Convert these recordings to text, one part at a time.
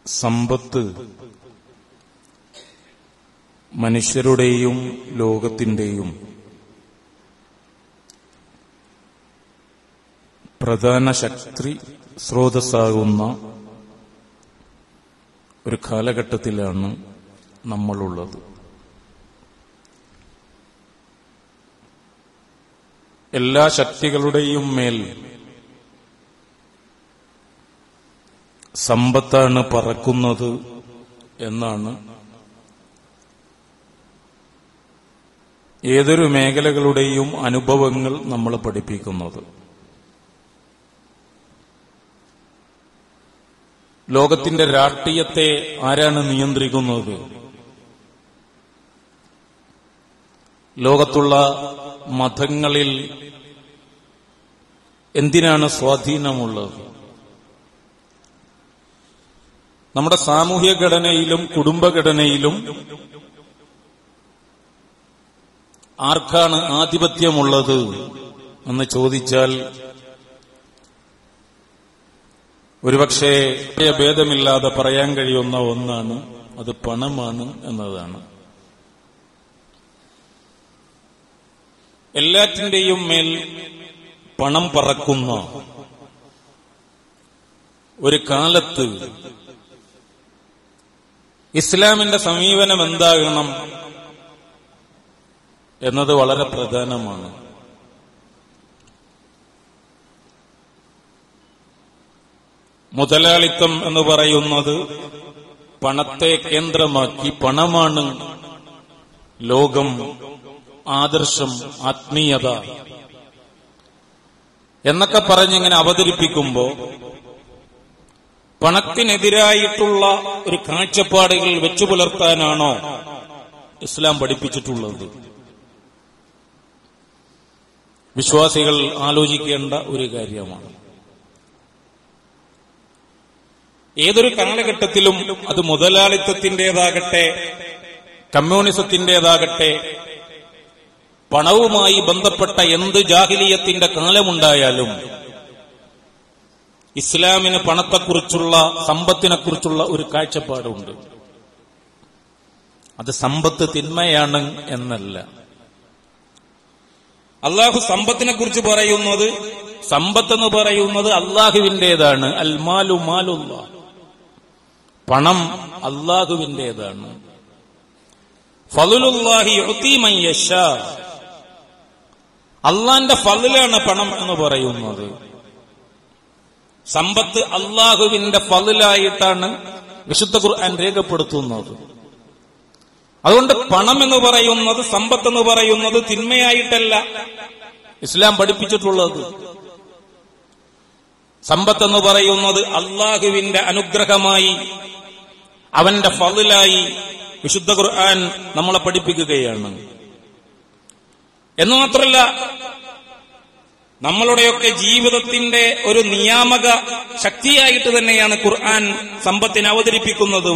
സമ്പത്ത് മനുഷ്യരുടെയും ലോകത്തിന്റെയും പ്രധാന ശക്തി സ്രോതസ്സാകുന്ന ഒരു കാലഘട്ടത്തിലാണ് നമ്മളുള്ളത് എല്ലാ ശക്തികളുടെയും മേൽ സമ്പത്താണ് പറക്കുന്നത് എന്നാണ് ഏതൊരു മേഖലകളുടെയും അനുഭവങ്ങൾ നമ്മൾ പഠിപ്പിക്കുന്നത് ലോകത്തിന്റെ രാഷ്ട്രീയത്തെ ആരാണ് നിയന്ത്രിക്കുന്നത് ലോകത്തുള്ള മതങ്ങളിൽ എന്തിനാണ് സ്വാധീനമുള്ളത് നമ്മുടെ സാമൂഹ്യ ഘടനയിലും കുടുംബഘടനയിലും ആർക്കാണ് ആധിപത്യമുള്ളത് എന്ന് ചോദിച്ചാൽ ഒരുപക്ഷെ ഭേദമില്ലാതെ പറയാൻ കഴിയുന്ന ഒന്നാണ് അത് പണമാണ് എന്നതാണ് എല്ലാറ്റിന്റെയും മേൽ പണം പറക്കുന്ന ഒരു കാലത്ത് ഇസ്ലാമിന്റെ സമീപനം എന്താകണം എന്നത് വളരെ പ്രധാനമാണ് മുതലാളിത്തം എന്ന് പറയുന്നത് പണത്തെ കേന്ദ്രമാക്കി പണമാണ് ലോകം ആദർശം ആത്മീയത എന്നൊക്കെ പറഞ്ഞിങ്ങനെ അവതരിപ്പിക്കുമ്പോ പണത്തിനെതിരായിട്ടുള്ള ഒരു കാഴ്ചപ്പാടുകൾ വെച്ചു പുലർത്താനാണോ ഇസ്ലാം പഠിപ്പിച്ചിട്ടുള്ളത് വിശ്വാസികൾ ആലോചിക്കേണ്ട ഒരു കാര്യമാണ് ഏതൊരു കാലഘട്ടത്തിലും അത് മുതലാളിത്തത്തിന്റേതാകട്ടെ കമ്മ്യൂണിസത്തിന്റേതാകട്ടെ പണവുമായി ബന്ധപ്പെട്ട എന്ത് ജാഹിലീയത്തിന്റെ കാലമുണ്ടായാലും ഇസ്ലാമിന് പണത്തെക്കുറിച്ചുള്ള സമ്പത്തിനെക്കുറിച്ചുള്ള ഒരു കാഴ്ചപ്പാടുണ്ട് അത് സമ്പത്ത് തിന്മയാണ് എന്നല്ല അള്ളാഹു സമ്പത്തിനെ കുറിച്ച് പറയുന്നത് സമ്പത്ത് എന്ന് പറയുന്നത് അള്ളാഹുവിന്റേതാണ് അൽമാലു മാലുള്ള പണം അള്ളാഹുവിന്റേതാണ് ഫലുലുല്ലാഹി യശ അള്ളാന്റെ ഫലിലാണ് പണം എന്ന് പറയുന്നത് സമ്പത്ത് അള്ളാഹുവിന്റെ ഫലിലായിട്ടാണ് വിശുദ്ധ ഖുർആൻ രേഖപ്പെടുത്തുന്നത് അതുകൊണ്ട് പണം എന്ന് പറയുന്നത് സമ്പത്ത് എന്ന് പറയുന്നത് തിന്മയായിട്ടല്ല ഇസ്ലാം പഠിപ്പിച്ചിട്ടുള്ളത് സമ്പത്ത് എന്ന് പറയുന്നത് അള്ളാഹുവിന്റെ അനുഗ്രഹമായി അവന്റെ ഫതിലായി വിശുദ്ധ ഖുർആൻ നമ്മളെ പഠിപ്പിക്കുകയാണ് എന്ന് മാത്രമല്ല നമ്മളുടെയൊക്കെ ജീവിതത്തിന്റെ ഒരു നിയാമക ശക്തിയായിട്ട് തന്നെയാണ് ഖുർആൻ സമ്പത്തിനെ അവതരിപ്പിക്കുന്നത്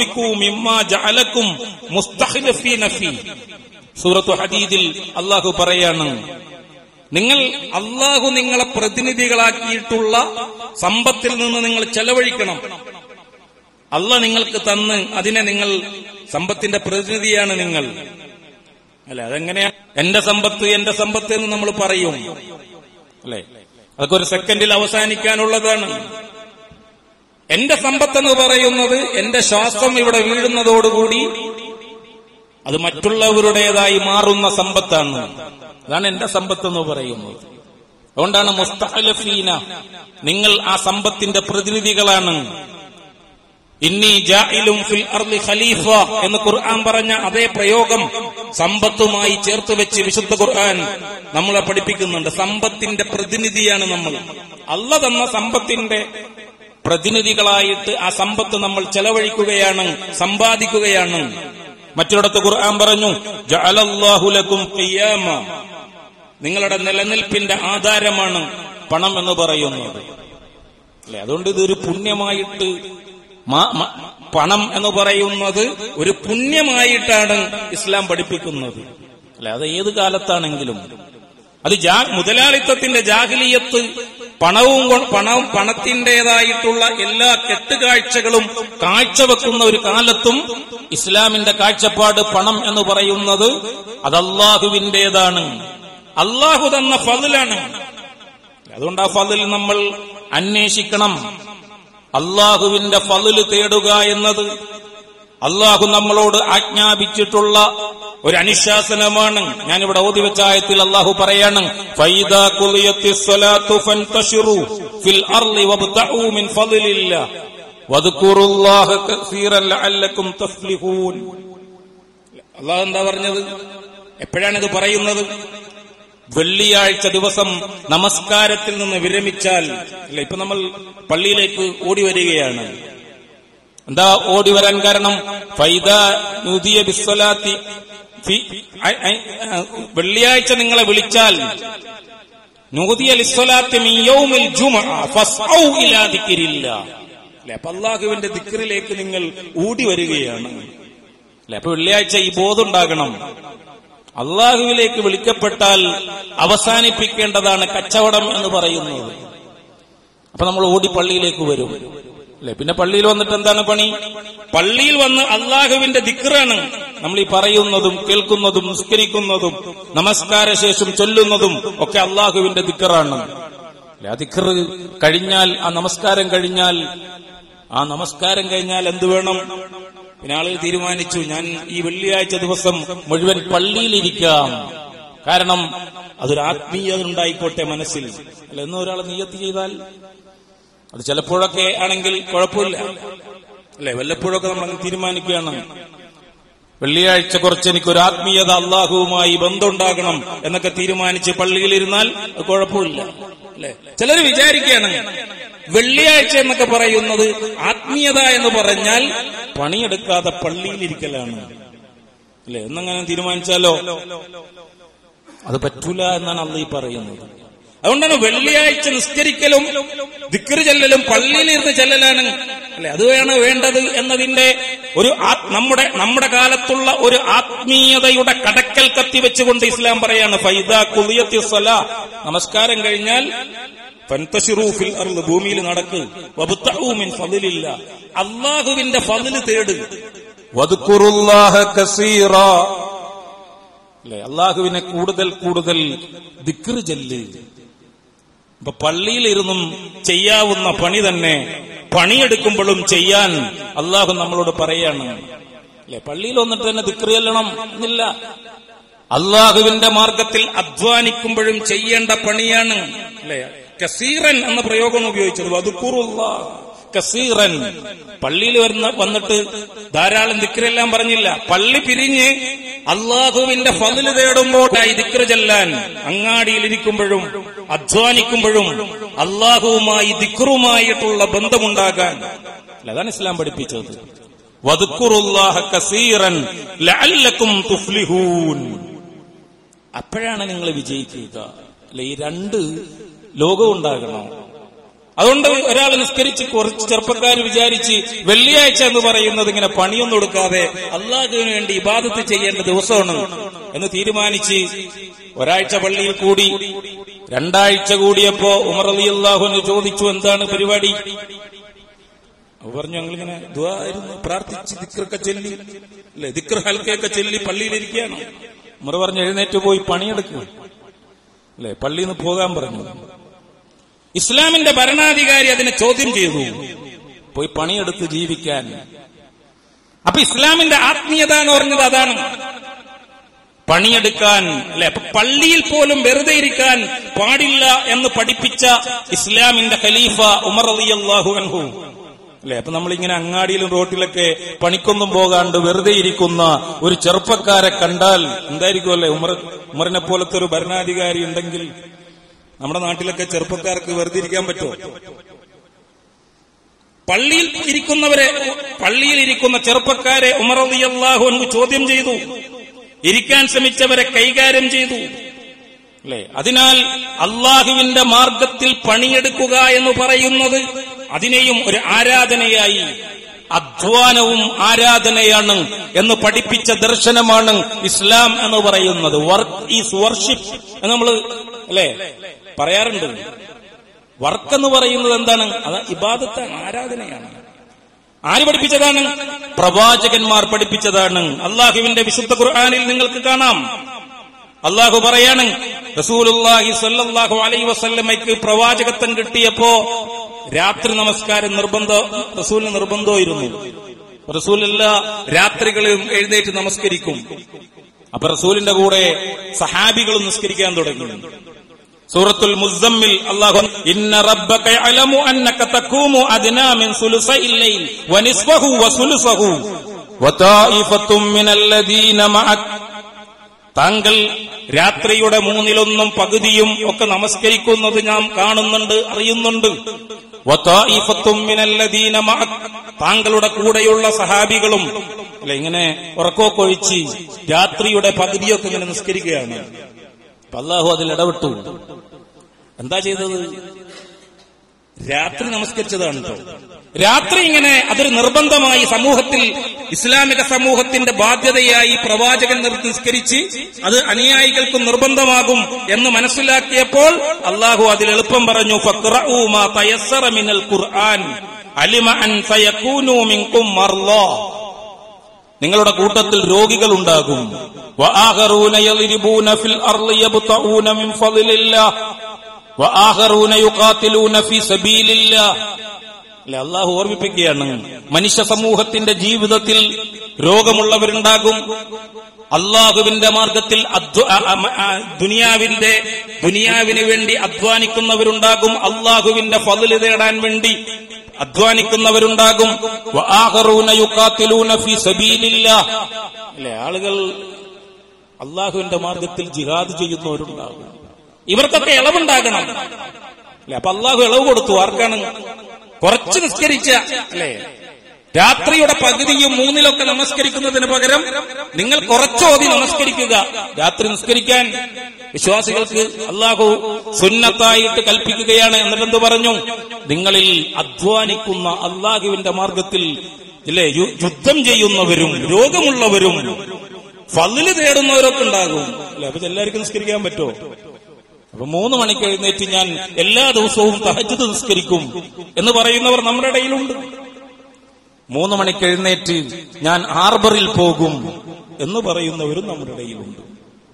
സൂറത്തു ഹദീദിൽ അള്ളാഹു പറയാണ് നിങ്ങൾ അള്ളാഹു നിങ്ങളെ പ്രതിനിധികളാക്കിയിട്ടുള്ള സമ്പത്തിൽ നിന്ന് നിങ്ങൾ ചെലവഴിക്കണം അല്ല നിങ്ങൾക്ക് തന്ന് അതിനെ നിങ്ങൾ സമ്പത്തിന്റെ പ്രതിനിധിയാണ് നിങ്ങൾ അല്ല അതെങ്ങനെയാ എന്റെ സമ്പത്ത് എന്റെ സമ്പത്ത് എന്ന് നമ്മൾ പറയും അല്ലെ അതൊക്കെ ഒരു സെക്കൻഡിൽ അവസാനിക്കാനുള്ളതാണ് എന്റെ സമ്പത്ത് എന്ന് പറയുന്നത് എന്റെ ശ്വാസം ഇവിടെ വീഴുന്നതോടുകൂടി അത് മറ്റുള്ളവരുടേതായി മാറുന്ന സമ്പത്താണ് അതാണ് എന്റെ സമ്പത്ത് എന്ന് പറയുന്നത് അതുകൊണ്ടാണ് മുസ്തഹലഫീന നിങ്ങൾ ആ സമ്പത്തിന്റെ പ്രതിനിധികളാണ് ഇന്നി ജായിലും ഫിൽ അർലി ഖലീഫ എന്ന് ഖുർആൻ പറഞ്ഞ അതേ പ്രയോഗം സമ്പത്തുമായി ചേർത്ത് വെച്ച് വിശുദ്ധ ഖുർആൻ നമ്മളെ പഠിപ്പിക്കുന്നുണ്ട് സമ്പത്തിന്റെ പ്രതിനിധിയാണ് നമ്മൾ അല്ല തന്ന സമ്പത്തിന്റെ പ്രതിനിധികളായിട്ട് ആ സമ്പത്ത് നമ്മൾ ചെലവഴിക്കുകയാണ് സമ്പാദിക്കുകയാണ് മറ്റൊരിടത്ത് ഖുർആൻ പറഞ്ഞു ജഅലല്ലാഹുലക്കും ഖിയാമ നിങ്ങളുടെ നിലനിൽപ്പിന്റെ ആധാരമാണ് പണം എന്ന് പറയുന്നത് അല്ലെ അതുകൊണ്ട് ഇതൊരു പുണ്യമായിട്ട് പണം എന്ന് പറയുന്നത് ഒരു പുണ്യമായിട്ടാണ് ഇസ്ലാം പഠിപ്പിക്കുന്നത് അല്ലെ അത് ഏത് കാലത്താണെങ്കിലും അത് മുതലാളിത്തത്തിന്റെ ജാഹിലീയത്ത് പണവും കൊ- പണവും പണത്തിന്റേതായിട്ടുള്ള എല്ലാ കെട്ടുകാഴ്ചകളും കാഴ്ചവെക്കുന്ന ഒരു കാലത്തും ഇസ്ലാമിന്റെ കാഴ്ചപ്പാട് പണം എന്ന് പറയുന്നത് അത് അള്ളാഹുവിന്റേതാണ് അള്ളാഹു തന്ന ഫതിലാണ് അതുകൊണ്ട് ആ ഫതിൽ നമ്മൾ അന്വേഷിക്കണം അള്ളാഹുവിന്റെ ഫതില് തേടുക എന്നത് അള്ളാഹു നമ്മളോട് ആജ്ഞാപിച്ചിട്ടുള്ള ഒരു അനുശാസനമാണ് ഞാനിവിടെ ഓതി വെച്ച ആയത്തിൽ അള്ളാഹു പറയാണ് ഫൈദാ ഖുളിയത്തിസ് സ്വലാത്തു ഫൻതശിറു ഫിൽ അർളി വബ്തഊ മിൻ ഫളിലില്ലാ വദ്കുറുല്ലാഹ കസീറൻ ലഅല്ലക്കും തഫ്ലിഹൂൻ അള്ളാഹു എന്താ പറഞ്ഞത് എപ്പോഴാണിത് പറയുന്നത് വെള്ളിയാഴ്ച ദിവസം നമസ്കാരത്തിൽ നിന്ന് വിരമിച്ചാൽ അല്ല ഇപ്പൊ നമ്മൾ പള്ളിയിലേക്ക് ഓടി വരികയാണ് എന്താ ഓടി വരാൻ കാരണം ഫൈദ നുദിയ ബിസ്വലാത്തി ഫി- ഐ- ഐ- ആ, വെള്ളിയാഴ്ച നിങ്ങളെ വിളിച്ചാൽ നൂദിയ ലിസ്വലാത്തി മിൻ യൗമിൽ ജുമുഅ ഫസ്ഔ ഇലാ ദിക്രില്ലാ അല്ലെ അപ്പൊ അള്ളാഹുവിന്റെ ദിക്റിലേക്ക് നിങ്ങൾ ഓടി വരികയാണ് അല്ലെ അപ്പൊ വെള്ളിയാഴ്ച ഈ ബോധം ഉണ്ടാകണം അള്ളാഹുവിലേക്ക് വിളിക്കപ്പെട്ടാൽ അവസാനിപ്പിക്കേണ്ടതാണ് കച്ചവടം എന്ന് പറയുന്നത് അപ്പൊ നമ്മൾ ഓടി പള്ളിയിലേക്ക് വരും അല്ലെ പിന്നെ പള്ളിയിൽ വന്നിട്ട് എന്താണ് പണി പള്ളിയിൽ വന്ന് അള്ളാഹുവിന്റെ ദിക്റാണ് നമ്മൾ ഈ പറയുന്നതും കേൾക്കുന്നതും നിസ്കരിക്കുന്നതും നമസ്കാര ശേഷം ചൊല്ലുന്നതും ഒക്കെ അള്ളാഹുവിന്റെ ദിക്റാണ് അല്ലെ ആ ദിക്ർ കഴിഞ്ഞാൽ ആ നമസ്കാരം കഴിഞ്ഞാൽ ആ നമസ്കാരം കഴിഞ്ഞാൽ എന്ത് വേണം പിന്നെ ആളുകൾ തീരുമാനിച്ചു ഞാൻ ഈ വെള്ളിയാഴ്ച ദിവസം മുഴുവൻ പള്ളിയിലിരിക്കാം കാരണം അതൊരു ആത്മീയത ഉണ്ടായിക്കോട്ടെ മനസ്സിൽ അല്ല എന്ന് ഒരാൾ നീയത്ത് ചെയ്താൽ അത് ചിലപ്പോഴൊക്കെ ആണെങ്കിൽ കുഴപ്പമില്ല അല്ലെ വല്ലപ്പോഴൊക്കെ നമ്മൾ അങ്ങ് തീരുമാനിക്കുകയാണ് വെള്ളിയാഴ്ച കുറച്ച് എനിക്കൊരു ആത്മീയത അള്ളാഹുവുമായി ബന്ധമുണ്ടാകണം എന്നൊക്കെ തീരുമാനിച്ച് പള്ളിയിലിരുന്നാൽ അത് കുഴപ്പമില്ല അല്ലെ ചിലർ വിചാരിക്കുകയാണ് വെള്ളിയാഴ്ച എന്നൊക്കെ പറയുന്നത് ആത്മീയത എന്ന് പറഞ്ഞാൽ പണിയെടുക്കാതെ പള്ളിയിലിരിക്കലാണ് അല്ലെ എന്നങ്ങനെ തീരുമാനിച്ചാലോ അത് പറ്റൂല എന്നാണ് അള്ള ഈ പറയുന്നത് അതുകൊണ്ടാണ് വെള്ളിയാഴ്ച നിസ്കരിക്കലും ദിക്കറ് ചെല്ലലും പള്ളിയിലിരുന്ന് ചെല്ലലാണ് അല്ലെ അതുമാണ് വേണ്ടത് എന്നതിന്റെ ഒരു ആ- നമ്മുടെ നമ്മുടെ കാലത്തുള്ള ഒരു ആത്മീയതയുടെ കടക്കൽ കത്തി വെച്ചുകൊണ്ട് ഇസ്ലാം പറയാണ് ഫൈദ കുളിയത്തി സ്വല നമസ്കാരം കഴിഞ്ഞാൽ ഫൻതശിറൂ ഫിൽ അർള് ഭൂമിയിൽ നടക്ക് വബ്തഊ മിൻ ഫളിലില്ല അള്ളാഹുവിന്റെ ഫളില് തേട് വദ്കുറുല്ലാഹ കസീറാ അല്ലെ അള്ളാഹുവിനെ കൂടുതൽ കൂടുതൽ ദിക്റ് ചെല്ല് ഇപ്പൊ പള്ളിയിലിരുന്നും ചെയ്യാവുന്ന പണി തന്നെ പണിയെടുക്കുമ്പോഴും ചെയ്യാൻ അള്ളാഹു നമ്മളോട് പറയാണ് അല്ലെ പള്ളിയിൽ വന്നിട്ട് തന്നെ ദിക്റ് ചെല്ലണം എന്നില്ല അള്ളാഹുവിന്റെ മാർഗത്തിൽ അധ്വാനിക്കുമ്പോഴും ചെയ്യേണ്ട പണിയാണ് അല്ലെ കസീറൻ എന്ന പ്രയോഗം ഉപയോഗിച്ചത് വധുക്കുറുള്ള കസീറൻ പള്ളിയിൽ വരുന്ന വന്നിട്ട് ധാരാളം ദിക്രെല്ലാം പറഞ്ഞില്ല പള്ളി പിരിഞ്ഞ് അള്ളാഹുവിന്റെ ഫതില് തേടുമ്പോഴായി ദിക്ര ചെല്ലാൻ അങ്ങാടിയിലിരിക്കുമ്പോഴും അധ്വാനിക്കുമ്പോഴും അള്ളാഹുവുമായി ദിക്റുമായിട്ടുള്ള ബന്ധമുണ്ടാകാൻ അല്ല, അതാണ് ഇസ്ലാം പഠിപ്പിച്ചത് വധുക്കുറുല്ലാഹ കസീറൻ ലഅല്ലക്കും തുഫ്ലിഹൂൻ അപ്പോഴാണ് നിങ്ങൾ വിജയിക്കുക അല്ലെ ഈ രണ്ട് ലോകം ഉണ്ടാകണം അതുകൊണ്ട് ഒരാൾ നിസ്കരിച്ച് കുറച്ച് ചെറുപ്പക്കാർ വിചാരിച്ച് വെള്ളിയാഴ്ച എന്ന് പറയുന്നത് ഇങ്ങനെ പണിയൊന്നും കൊടുക്കാതെ അള്ളാഹുവിന് വേണ്ടി ഇബാദത്ത് ചെയ്യേണ്ട ദിവസമാണ് എന്ന് തീരുമാനിച്ച് ഒരാഴ്ച പള്ളിയിൽ കൂടി രണ്ടാഴ്ച കൂടിയപ്പോ ഉമർ അലി അള്ളാഹുവിന് ചോദിച്ചു എന്താണ് പരിപാടി അപ്പൊ പറഞ്ഞു ഞങ്ങളിങ്ങനെ ദ്വായിരുന്നു പ്രാർത്ഥിച്ച് ദിക്റൊക്കെ ചൊല്ലി അല്ലെ ദിക്ർ ഹൽക്കയൊക്കെ ചൊല്ലി പള്ളിയിലിരിക്കുകയാണ് ഉമർ പറഞ്ഞു എഴുന്നേറ്റ് പോയി പണിയെടുക്കുക അല്ലെ പള്ളിയിൽ നിന്ന് പോകാൻ പറഞ്ഞു ഇസ്ലാമിന്റെ ഭരണാധികാരി അതിനെ ചോദ്യം ചെയ്തു പോയി പണിയെടുത്ത് ജീവിക്കാൻ അപ്പൊ ഇസ്ലാമിന്റെ ആത്മീയത എന്ന് പറഞ്ഞത് അതാണ് പണിയെടുക്കാൻ അല്ലെ അപ്പൊ പള്ളിയിൽ പോലും വെറുതെ ഇരിക്കാൻ പാടില്ല എന്ന് പഠിപ്പിച്ച ഇസ്ലാമിന്റെ ഖലീഫ ഉമർ അലിയല്ലാഹു അൻഹു അല്ലെ അപ്പൊ നമ്മളിങ്ങനെ അങ്ങാടിയിലും റോട്ടിലൊക്കെ പണിക്കൊന്നും പോകാണ്ട് വെറുതെ ഇരിക്കുന്ന ഒരു ചെറുപ്പക്കാരെ കണ്ടാൽ എന്തായിരിക്കും അല്ലെ ഉമർ ഉമറിനെ പോലത്തെ ഒരു ഭരണാധികാരി ഉണ്ടെങ്കിൽ നമ്മുടെ നാട്ടിലൊക്കെ ചെറുപ്പക്കാർക്ക് വെറുതെ ഇരിക്കാൻ പറ്റുമോ പള്ളിയിൽ ഇരിക്കുന്നവരെ പള്ളിയിൽ ഇരിക്കുന്ന ചെറുപ്പക്കാരെ ഉമർ അലിയല്ലാഹു അൻഹു ചോദ്യം ചെയ്തു ഇരിക്കാൻ ശ്രമിച്ചവരെ കൈകാര്യം ചെയ്തു അല്ലെ അതിനാൽ അള്ളാഹുവിന്റെ മാർഗത്തിൽ പണിയെടുക്കുക എന്ന് പറയുന്നത് അതിനെയും ഒരു ആരാധനയായി അധ്വാനവും ആരാധനയാണ് എന്ന് പഠിപ്പിച്ച ദർശനമാണ് ഇസ്ലാം എന്ന് പറയുന്നത് വർക്ക് ഈസ് വർഷിപ്പ് എന്ന് നമ്മൾ അല്ലെ പറയാറുണ്ട് വർക്ക് എന്ന് പറയുന്നത് എന്താണ് അത് ഇബാദത്താണ് ആരാധനയാണ് ആര് പഠിപ്പിച്ചതാണ് പ്രവാചകന്മാർ പഠിപ്പിച്ചതാണ് അള്ളാഹുവിന്റെ വിശുദ്ധ ഖുർആാനിൽ നിങ്ങൾക്ക് കാണാം അള്ളാഹു പറയാണ് റസൂലുള്ളാഹി സ്വല്ലല്ലാഹു അലൈഹി വസല്ലമയ്ക്ക് പ്രവാചകത്വം കിട്ടിയപ്പോ രാത്രി നമസ്കാരം നിർബന്ധ റസൂലിന് നിർബന്ധമായിരുന്നു റസൂൽ എല്ലാ രാത്രികളും എഴുന്നേറ്റ് നമസ്കരിക്കും അപ്പൊ റസൂലിന്റെ കൂടെ സഹാബികളും നിസ്കരിക്കാൻ തുടങ്ങി സൂറത്തുൽ മുസമ്മിൽ അല്ലാഹു ഇന്ന റബ്ബക യഅലമു അന്നക തഖൂമു അദ്നാ മിൻ സുലുസൈൽ ലൈൽ വനിസ്ഫഹു വസുലുസഹു വതായിഫത്തും മിനല്ലദീന മഅക് താങ്കൾ രാത്രിയുടെ മൂന്നിലൊന്നും പകുതിയും ഒക്കെ നമസ്കരിക്കുന്നത് ഞാൻ കാണുന്നുണ്ട് അറിയുന്നുണ്ട് വതായിഫത്തും മിനല്ലദീന മഅക് താങ്കളുടെ കൂടെയുള്ള സഹാബികളും അല്ല ഇങ്ങനെ ഉറക്കോക്കൊഴിച്ച് രാത്രിയുടെ പകുതിയൊക്കെ ഇങ്ങനെ നിസ്കരിക്കുകയാണ് അപ്പൊ അള്ളാഹു അതിൽ ഇടപെട്ടു എന്താ ചെയ്തത് രാത്രി നമസ്കരിച്ചതാണ് കേട്ടോ രാത്രി ഇങ്ങനെ അതൊരു നിർബന്ധമായി സമൂഹത്തിൽ ഇസ്ലാമിക സമൂഹത്തിന്റെ ബാധ്യതയായി പ്രവാചകൻ നിർ- നിസ്കരിച്ച് അത് അനുയായികൾക്ക് നിർബന്ധമാകും എന്ന് മനസ്സിലാക്കിയപ്പോൾ അള്ളാഹു അതിൽ എളുപ്പം പറഞ്ഞു "ഫഖ്റഊ മാ തയസ്സറ മിനൽ ഖുർആൻ അലിമ അൻ സയകൂനു മിൻകും മർളാ നിങ്ങളുടെ കൂട്ടത്തിൽ രോഗികൾ ഉണ്ടാകും വആഖറൂന യളിരിബൂന ഫിൽ അർളി യബ്തഊന മിൻ ഫളിലില്ലാഹ് വആഖറൂന യുഖാതിലൂന ഫീ സബീലില്ലാഹ് അല്ലെ അള്ളാഹു ഓർമ്മിപ്പിക്കുകയാണ് മനുഷ്യ സമൂഹത്തിന്റെ ജീവിതത്തിൽ രോഗമുള്ളവരുണ്ടാകും അള്ളാഹുവിന്റെ മാർഗത്തിൽ അധ്വ- ആ- ആ- ആ- ദുനിയാവിന്റെ ദുനിയാവിന് വേണ്ടി അധ്വാനിക്കുന്നവരുണ്ടാകും അള്ളാഹുവിന്റെ ഫതില് തേടാൻ വേണ്ടി അധ്വാനിക്കുന്നവരുണ്ടാകും വആഖറൂന യുഖാതിലൂന ഫീ സബീലില്ലാഹ് അല്ലെ ആളുകൾ അള്ളാഹുവിന്റെ മാർഗത്തിൽ ജിഹാദ് ചെയ്യുന്നവരുണ്ടാകും ഇവർക്കൊക്കെ ഇളവുണ്ടാകണം അല്ലെ അപ്പൊ അള്ളാഹു ഇളവ് കൊടുത്തു ആർക്കാണ് കുറച്ച് നിസ്കരിച്ച അല്ലെ രാത്രിയുടെ പകുതിയും മൂന്നിലൊക്കെ നമസ്കരിക്കുന്നതിന് പകരം നിങ്ങൾ കുറച്ചോതി നമസ്കരിക്കുക രാത്രി നിസ്കരിക്കാൻ വിശ്വാസികൾക്ക് അള്ളാഹു സുന്നത്തായിട്ട് കൽപ്പിക്കുകയാണ് എന്നിട്ടെന്ത് പറഞ്ഞു നിങ്ങളിൽ അധ്വാനിക്കുന്ന അള്ളാഹുവിന്റെ മാർഗത്തിൽ ഇല്ലേ യു- യുദ്ധം ചെയ്യുന്നവരും രോഗമുള്ളവരും ഫലില് തേടുന്നവരൊക്കെ ഉണ്ടാകും അല്ലെ അപ്പൊ എല്ലാവർക്കും നിസ്കരിക്കാൻ പറ്റുമോ അപ്പൊ മൂന്ന് മണിക്ക് എഴുന്നേറ്റ് ഞാൻ എല്ലാ ദിവസവും തഹജ്ജുദ് നിസ്കരിക്കും എന്ന് പറയുന്നവർ നമ്മുടെ ഇടയിലുണ്ട് മൂന്ന് മണിക്ക് എഴുന്നേറ്റ് ഞാൻ ഹാർബറിൽ പോകും എന്ന് പറയുന്നവരും നമ്മുടെ ഇടയിലുണ്ട്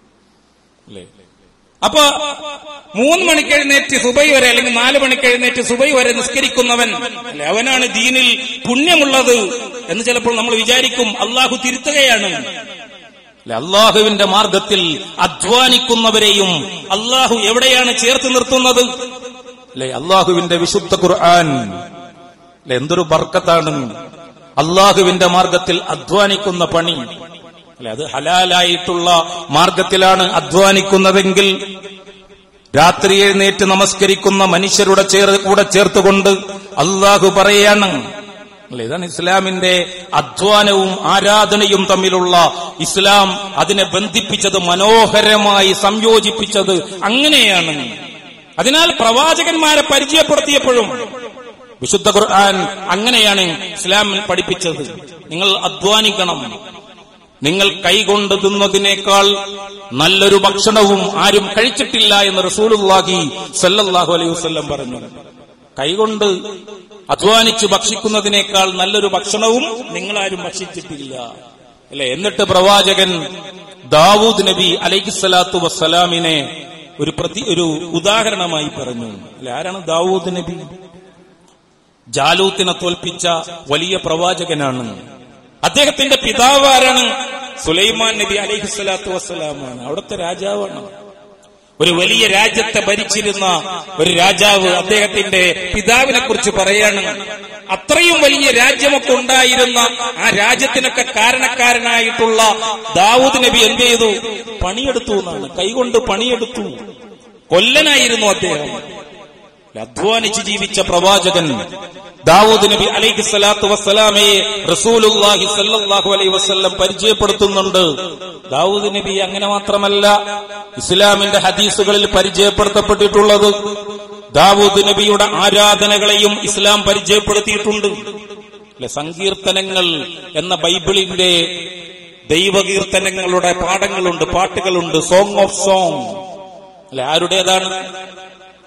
അല്ലേ അപ്പൊ മൂന്ന് മണിക്ക് എഴുന്നേറ്റ് സുബൈ വരെ അല്ലെങ്കിൽ നാല് മണിക്ക് എഴുന്നേറ്റ് സുബൈ വരെ നിസ്കരിക്കുന്നവൻ അല്ലെ അവനാണ് ദീനിൽ പുണ്യമുള്ളത് എന്ന് ചിലപ്പോൾ നമ്മൾ വിചാരിക്കും അള്ളാഹു തിരുത്തുകയാണ് അല്ലെ അള്ളാഹുവിന്റെ മാർഗത്തിൽ അധ്വാനിക്കുന്നവരെയും അള്ളാഹു എവിടെയാണ് ചേർത്ത് നിർത്തുന്നത് അല്ലെ അള്ളാഹുവിന്റെ വിശുദ്ധ ഖുർആൻ അല്ലെ എന്തൊരു ബർക്കത്താണ് അള്ളാഹുവിന്റെ മാർഗത്തിൽ അധ്വാനിക്കുന്ന പണി അല്ലെ അത് ഹലാലായിട്ടുള്ള മാർഗത്തിലാണ് അധ്വാനിക്കുന്നതെങ്കിൽ രാത്രി എഴുന്നേറ്റ് നമസ്കരിക്കുന്ന മനുഷ്യരുടെ ചേർ കൂടെ ചേർത്തുകൊണ്ട് അള്ളാഹു പറയാണ് അല്ലേ ഇതാണ് ഇസ്ലാമിന്റെ അധ്വാനവും ആരാധനയും തമ്മിലുള്ള ഇസ്ലാം അതിനെ ബന്ധിപ്പിച്ചത് മനോഹരമായി സംയോജിപ്പിച്ചത് അങ്ങനെയാണ് അതിനാൽ പ്രവാചകന്മാരെ പരിചയപ്പെടുത്തിയപ്പോഴും വിശുദ്ധ ഖുർആൻ അങ്ങനെയാണ് ഇസ്ലാമിൽ പഠിപ്പിച്ചത് നിങ്ങൾ അധ്വാനിക്കണം നിങ്ങൾ കൈകൊണ്ട് തിന്നതിനേക്കാൾ നല്ലൊരു ഭക്ഷണവും ആരും കഴിച്ചിട്ടില്ല എന്ന് റസൂലുള്ളാഹി സല്ലല്ലാഹു അലൈഹി വസല്ലം പറഞ്ഞു കൈകൊണ്ട് അധ്വാനിച്ച് ഭക്ഷിക്കുന്നതിനേക്കാൾ നല്ലൊരു ഭക്ഷണവും നിങ്ങളാരും ഭക്ഷിച്ചിട്ടില്ല അല്ലെ എന്നിട്ട് പ്രവാചകൻ ദാവൂദ് നബി അലൈഹിസ്സലാത്തു വസ്സലാമിനെ ഒരു പ്രതി ഒരു ഉദാഹരണമായി പറഞ്ഞു അല്ലെ ആരാണ് ദാവൂദ് നബി ജാലൂത്തിനെ തോൽപ്പിച്ച വലിയ പ്രവാചകനാണ് അദ്ദേഹത്തിന്റെ പിതാവ് ആരാണ് സുലൈമാൻ നബി അലൈഹിസ്സലാത്തു വസ്സലാമാണ് അവിടുത്തെ രാജാവാണ് ഒരു വലിയ രാജ്യത്തെ ഭരിച്ചിരുന്ന ഒരു രാജാവ് അദ്ദേഹത്തിന്റെ പിതാവിനെ കുറിച്ച് പറയാണ് അത്രയും വലിയ രാജ്യമൊക്കെ ഉണ്ടായിരുന്ന ആ രാജ്യത്തിനൊക്കെ കാരണക്കാരനായിട്ടുള്ള ദാവൂദ് നബി എന്ത് ചെയ്തു പണിയെടുത്തു എന്നാണ് കൈകൊണ്ട് പണിയെടുത്തു കൊല്ലനായിരുന്നു അദ്ദേഹം അധ്വാനിച്ച് ജീവിച്ച പ്രവാചകൻ ദാവൂദ് നബി അലൈഹി സ്വലാത്തു വസ്സലാമയെ റസൂലുല്ലാഹി സല്ലല്ലാഹു അലൈഹി വസല്ലം പരിചയപ്പെടുത്തുന്നുണ്ട് ദാവൂദ് നബി അങ്ങനെ മാത്രമല്ല ഇസ്ലാമിന്റെ ഹദീസുകളിൽ പരിചയപ്പെടുത്തപ്പെട്ടിട്ടുള്ളത് ദാവൂദ് നബിയുടെ ആരാധനകളെയും ഇസ്ലാം പരിചയപ്പെടുത്തിയിട്ടുണ്ട് അല്ലെ സങ്കീർത്തനങ്ങൾ എന്ന ബൈബിളിന്റെ ദൈവകീർത്തനങ്ങളുടെ പാഠങ്ങളുണ്ട് പാട്ടുകളുണ്ട് സോങ് ഓഫ് സോങ് അല്ലെ ആരുടേതാണ്